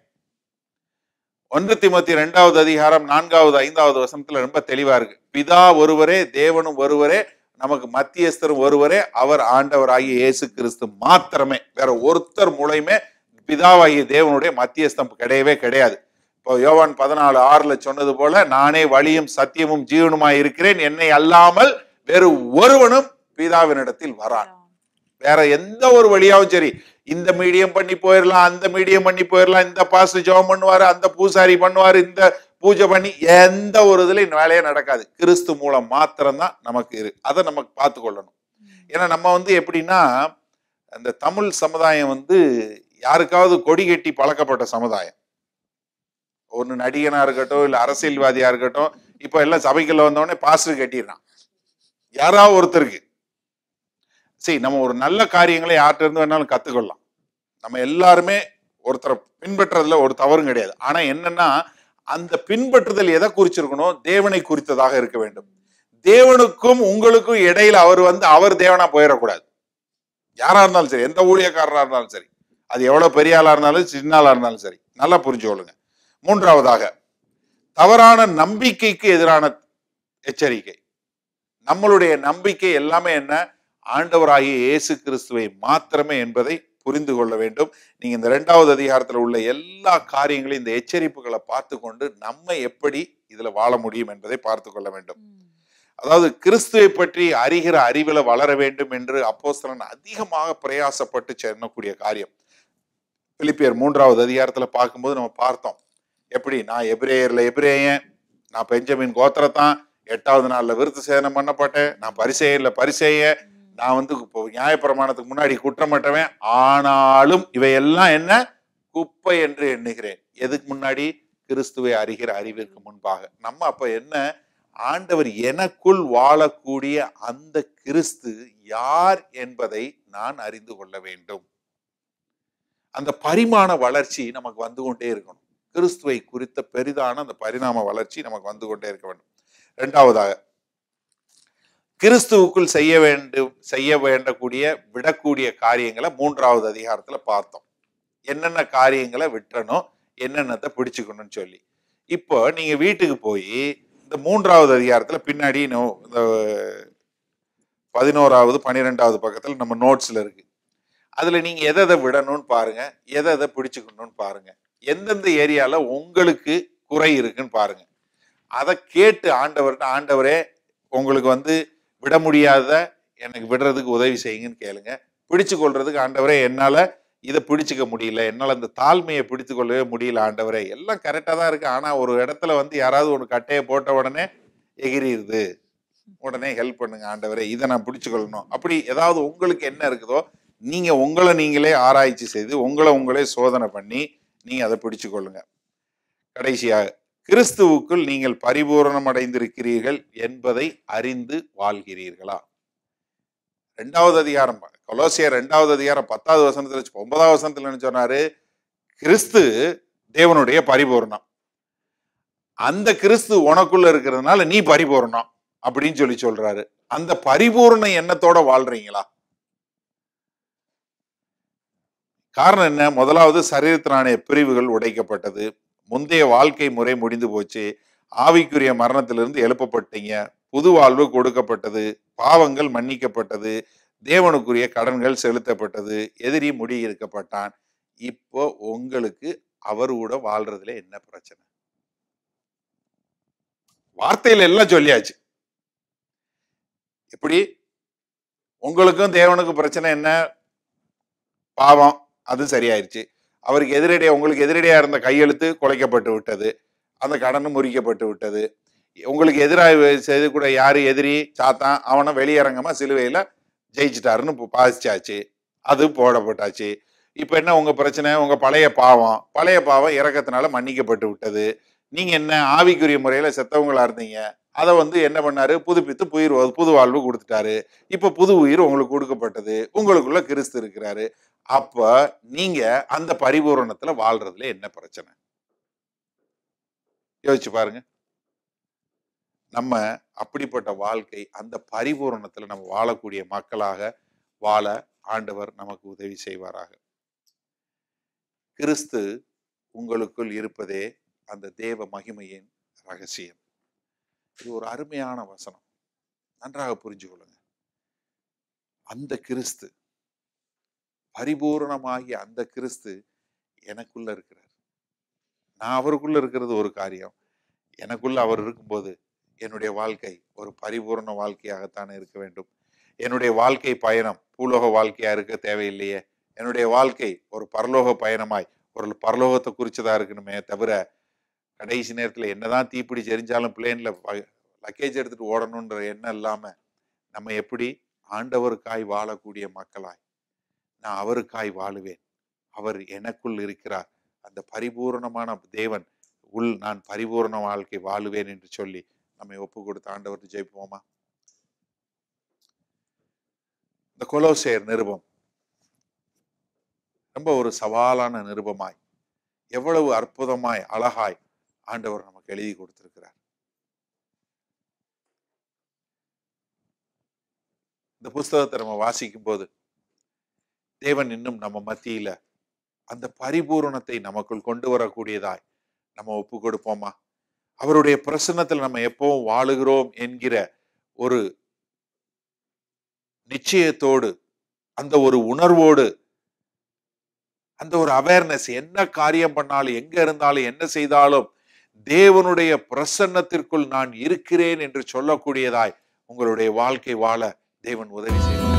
ஒன்று திமுத்தி ரெண்டாவது அதிகாரம் நான்காவது ஐந்தாவது வசனத்துல ரொம்ப தெளிவா இருக்கு பிதா ஒருவரே தேவனும் ஒருவரே நமக்கு மத்தியஸ்தரும் ஒருவரே அவர் ஆண்டவராகிய இயேசு கிறிஸ்து மாத்திரமே வேற ஒருத்தர் மூலையுமே பிதாவாகிய தேவனுடைய மத்தியஸ்தம் கிடையவே கிடையாது இப்போ யோவான் பதினாலு ஆறுல சொன்னது போல நானே வழியும் சத்தியமும் ஜீவனுமாய் இருக்கிறேன் என்னை அல்லாமல் வேறு ஒருவனும் பிதாவினிடத்தில் வரான் வேற எந்த ஒரு வழியாவும் சரி இந்த மீடியம் பண்ணி போயிடலாம் அந்த மீடியம் பண்ணி போயிடலாம் இந்த பாஸ்ட் ஜெபம் பண்ணுவாரு அந்த பூசாரி பண்ணுவாரு இந்த பூஜை பண்ணி எந்த ஒரு இதுல இந்த வேலையே நடக்காது கிறிஸ்து மூலம் மாத்திரம்தான் நமக்கு இரு அதை நமக்கு பார்த்து கொள்ளணும் ஏன்னா நம்ம வந்து எப்படின்னா அந்த தமிழ் சமுதாயம் வந்து யாருக்காவது கொடி கட்டி பழக்கப்பட்ட சமுதாயம் ஒன்று நடிகனா இருக்கட்டும் இல்லை அரசியல்வாதியா இருக்கட்டும் இப்போ எல்லாம் சபைக்குள்ள வந்தோடனே பாஸ்டர் கட்டிடுறான் யாராவது ஒருத்தருக்கு சரி நம்ம ஒரு நல்ல காரியங்களை யார்கிட்ட இருந்து வேணாலும் கத்துக்கொள்ளலாம் நம்ம எல்லாருமே ஒருத்தரை பின்பற்றுறதுல ஒரு தவறும் கிடையாது ஆனா என்னன்னா அந்த பின்பற்றுதல் எதை குறிச்சிருக்கணும் தேவனை குறித்ததாக இருக்க வேண்டும் தேவனுக்கும் உங்களுக்கும் இடையில அவர் வந்து அவர் தேவனா போயிடக்கூடாது யாரா இருந்தாலும் சரி எந்த ஊழியக்காரரா இருந்தாலும் சரி அது எவ்வளவு பெரிய ஆளா இருந்தாலும் சின்ன ஆளா இருந்தாலும் சரி நல்லா புரிஞ்சுக்கொள்ளுங்க மூன்றாவதாக தவறான நம்பிக்கைக்கு எதிரான எச்சரிக்கை நம்மளுடைய நம்பிக்கை எல்லாமே என்ன ஆண்டவராகிய இயேசு கிறிஸ்துவை மாத்திரமே என்பதை புரிந்து கொள்ள வேண்டும் நீங்க இந்த இரண்டாவது அதிகாரத்துல உள்ள எல்லா காரியங்களையும் இந்த எச்சரிப்புகளை பார்த்து கொண்டு நம்ம எப்படி இதுல வாழ முடியும் என்பதை பார்த்து கொள்ள வேண்டும் அதாவது கிறிஸ்துவை பற்றி அறிகிற அறிவில வளர வேண்டும் என்று அப்போஸ்தலன் அதிகமாக பிரயாசப்பட்டு செல்லக்கூடிய காரியம் பிலிப்பியர் மூன்றாவது அதிகாரத்துல பார்க்கும்போது நம்ம பார்த்தோம் எப்படி நான் எபிரேயர்ல எபிரேயன் நான் பெஞ்சமின் கோத்திரத்தான் எட்டாவது நாள்ல விருத்து சேதனம் பண்ணப்பட்டேன் நான் பரிசெயர்ல பரிசெய்ய நான் வந்து இப்போ நியாயப்பிரமாணத்துக்கு முன்னாடி குற்றமற்றவன் ஆனாலும் இவையெல்லாம் என்ன குப்பை என்று எண்ணுகிறேன் எதுக்கு முன்னாடி கிறிஸ்துவை அறிகிற அறிவிற்கு முன்பாக நம்ம அப்ப என்ன ஆண்டவர் எனக்குள் வாழக்கூடிய அந்த கிறிஸ்து யார் என்பதை நான் அறிந்து கொள்ள வேண்டும் அந்த பரிமாண வளர்ச்சி நமக்கு வந்து கொண்டே இருக்கணும் கிறிஸ்துவை குறித்த பெரிதான அந்த பரிணாம வளர்ச்சி நமக்கு வந்து கொண்டே இருக்க வேண்டும் இரண்டாவதாக கிறிஸ்துவுக்குள் செய்ய வேண்டும் செய்ய வேண்டக்கூடிய விடக்கூடிய காரியங்களை மூன்றாவது அதிகாரத்துல பார்த்தோம் என்னென்ன காரியங்களை விட்டணும் என்னென்னத்தை பிடிச்சுக்கணும்னு சொல்லி இப்போ நீங்க வீட்டுக்கு போய் இந்த மூன்றாவது அதிகாரத்துல பின்னாடி இன்னும் இந்த பதினோராவது பன்னிரெண்டாவது பக்கத்துல நம்ம நோட்ஸ்ல இருக்கு அதுல நீங்க எதை எதை விடணும்னு பாருங்க எதை எதை பிடிச்சுக்கணும்னு பாருங்க எந்தெந்த ஏரியால உங்களுக்கு குறை இருக்குன்னு பாருங்க அதை கேட்டு ஆண்டவர்கிட்ட ஆண்டவரே உங்களுக்கு வந்து விட முடியாத எனக்கு விடுறதுக்கு உதவி செய்யுங்கன்னு கேளுங்க பிடிச்சு கொள்றதுக்கு ஆண்டவரே என்னால இதை பிடிச்சுக்க முடியல என்னால இந்த தாழ்மையை பிடித்து கொள்ளவே முடியல ஆண்டவரே எல்லாம் கரெக்டாக தான் இருக்கு ஆனா ஒரு இடத்துல வந்து யாராவது ஒரு கட்டையை போட்ட உடனே எகிரிடுது உடனே ஹெல்ப் பண்ணுங்க ஆண்டவரே இதை நான் பிடிச்சு கொள்ளணும் அப்படி ஏதாவது உங்களுக்கு என்ன இருக்குதோ நீங்க உங்களை நீங்களே ஆராய்ச்சி செய்து உங்களை உங்களே சோதனை பண்ணி நீங்க அதை பிடிச்சு கொள்ளுங்க கடைசியாக கிறிஸ்துவுக்குள் நீங்கள் பரிபூரணம் அடைந்திருக்கிறீர்கள் என்பதை அறிந்து வாழ்கிறீர்களா ரெண்டாவது அதிகாரம் கொலோசியர் ரெண்டாவது அதிகாரம் பத்தாவது வசனத்துல வச்சு- ஒன்பதாவது வசனத்துல என்ன சொன்னாரு கிறிஸ்து தேவனுடைய பரிபூரணம் அந்த கிறிஸ்து உனக்குள்ள இருக்கிறதுனால நீ பரிபூரணம் அப்படின்னு சொல்லி சொல்றாரு அந்த பரிபூரண எண்ணத்தோட வாழ்றீங்களா காரணம் என்ன முதலாவது சரீரத்தினான பிரிவுகள் உடைக்கப்பட்டது முந்தைய வாழ்க்கை முறை முடிந்து போச்சு ஆவிக்குரிய மரணத்திலிருந்து எழுப்பப்பட்டீங்க புது வாழ்வு கொடுக்கப்பட்டது பாவங்கள் மன்னிக்கப்பட்டது தேவனுக்குரிய கடன்கள் செலுத்தப்பட்டது எதிரி முடியிருக்கப்பட்டான் இப்போ உங்களுக்கு அவர் கூட வாழ்றதுல என்ன பிரச்சனை வார்த்தையில எல்லாம் சொல்லியாச்சு எப்படி உங்களுக்கும் தேவனுக்கும் பிரச்சனை என்ன பாவம் அது சரியாயிருச்சு அவருக்கு எதிரடியா உங்களுக்கு எதிரடியா இருந்த கையெழுத்து குலைக்கப்பட்டு விட்டது அந்த கடனும் முறிக்கப்பட்டு விட்டது உங்களுக்கு எதிராக செய்து கூட யாரு எதிரி சாத்தான் அவனை வெளியரங்கமா சிலுவையில ஜெயிச்சிட்டாருன்னு இப்போ பாதிச்சாச்சு அது போடப்பட்டாச்சு இப்போ என்ன உங்க பிரச்சனை உங்க பழைய பாவம் பழைய பாவம் இறக்கத்தினால மன்னிக்கப்பட்டு விட்டது நீங்க என்ன ஆவிக்குரிய முறையில செத்தவங்களா இருந்தீங்க அதை வந்து என்ன பண்ணாரு புதுப்பித்து புயிர் புது வாழ்வு கொடுத்துட்டாரு இப்ப புது உயிர் உங்களுக்கு கொடுக்கப்பட்டது உங்களுக்குள்ள கிறிஸ்து இருக்கிறாரு அப்ப நீங்க அந்த பரிபூரணத்துல வாழ்றதுல என்ன பிரச்சனை யோசிச்சு பாருங்க நம்ம அப்படிப்பட்ட வாழ்க்கை அந்த பரிபூரணத்துல நம்ம வாழக்கூடிய மக்களாக வாழ ஆண்டவர் நமக்கு உதவி செய்வாராக கிறிஸ்து உங்களுக்குள் இருப்பதே அந்த தேவ மகிமையின் ரகசியம் இது ஒரு அருமையான வசனம் நன்றாக புரிஞ்சு கொள்ளுங்க அந்த கிறிஸ்து பரிபூரணமாகிய அந்த கிறிஸ்து எனக்குள்ள இருக்கிறார் நான் அவருக்குள்ள இருக்கிறது ஒரு காரியம் எனக்குள்ள அவர் இருக்கும்போது என்னுடைய வாழ்க்கை ஒரு பரிபூரண வாழ்க்கையாகத்தானே இருக்க வேண்டும் என்னுடைய வாழ்க்கை பயணம் பூலோக வாழ்க்கையா இருக்க தேவையில்லையே என்னுடைய வாழ்க்கை ஒரு பரலோக பயணமாய் ஒரு பரலோகத்தை குறிச்சதா இருக்கணுமே தவிர கடைசி நேரத்துல என்னதான் தீப்பிடிச்சு எரிஞ்சாலும் பிளேன்ல லக்கேஜ் எடுத்துட்டு ஓடணுன்ற எண்ணம் இல்லாம நம்ம எப்படி ஆண்டவருக்காய் வாழக்கூடிய மக்களாய் நான் அவருக்காய் வாழுவேன் அவர் எனக்குள் இருக்கிறார் அந்த பரிபூரணமான தேவன் உள் நான் பரிபூரண வாழ்க்கை வாழுவேன் என்று சொல்லி நம்மை ஒப்பு கொடுத்த ஆண்டவர் ஜெயிப்போமா இந்த கொலோசேர் நிருபம் ரொம்ப ஒரு சவாலான நிருபமாய் எவ்வளவு அற்புதமாய் அழகாய் ஆண்டவர் நமக்கு எழுதி கொடுத்திருக்கிறார் இந்த புஸ்தகத்தை நம்ம வாசிக்கும் போது தேவன் இன்னும் நம்ம மத்தியில அந்த பரிபூரணத்தை நமக்குள் கொண்டு வரக்கூடியதாய் நம்ம ஒப்பு கொடுப்போமா அவருடைய பிரசன்னத்தில் நம்ம எப்பவும் வாழுகிறோம் என்கிற ஒரு நிச்சயத்தோடு அந்த ஒரு உணர்வோடு அந்த ஒரு அவேர்னஸ் என்ன காரியம் பண்ணாலும் எங்க இருந்தாலும் என்ன செய்தாலும் தேவனுடைய பிரசன்னத்திற்குள் நான் இருக்கிறேன் என்று சொல்லக்கூடியதாய் உங்களுடைய வாழ்க்கை வாழ தேவன் உதவி செய்வார்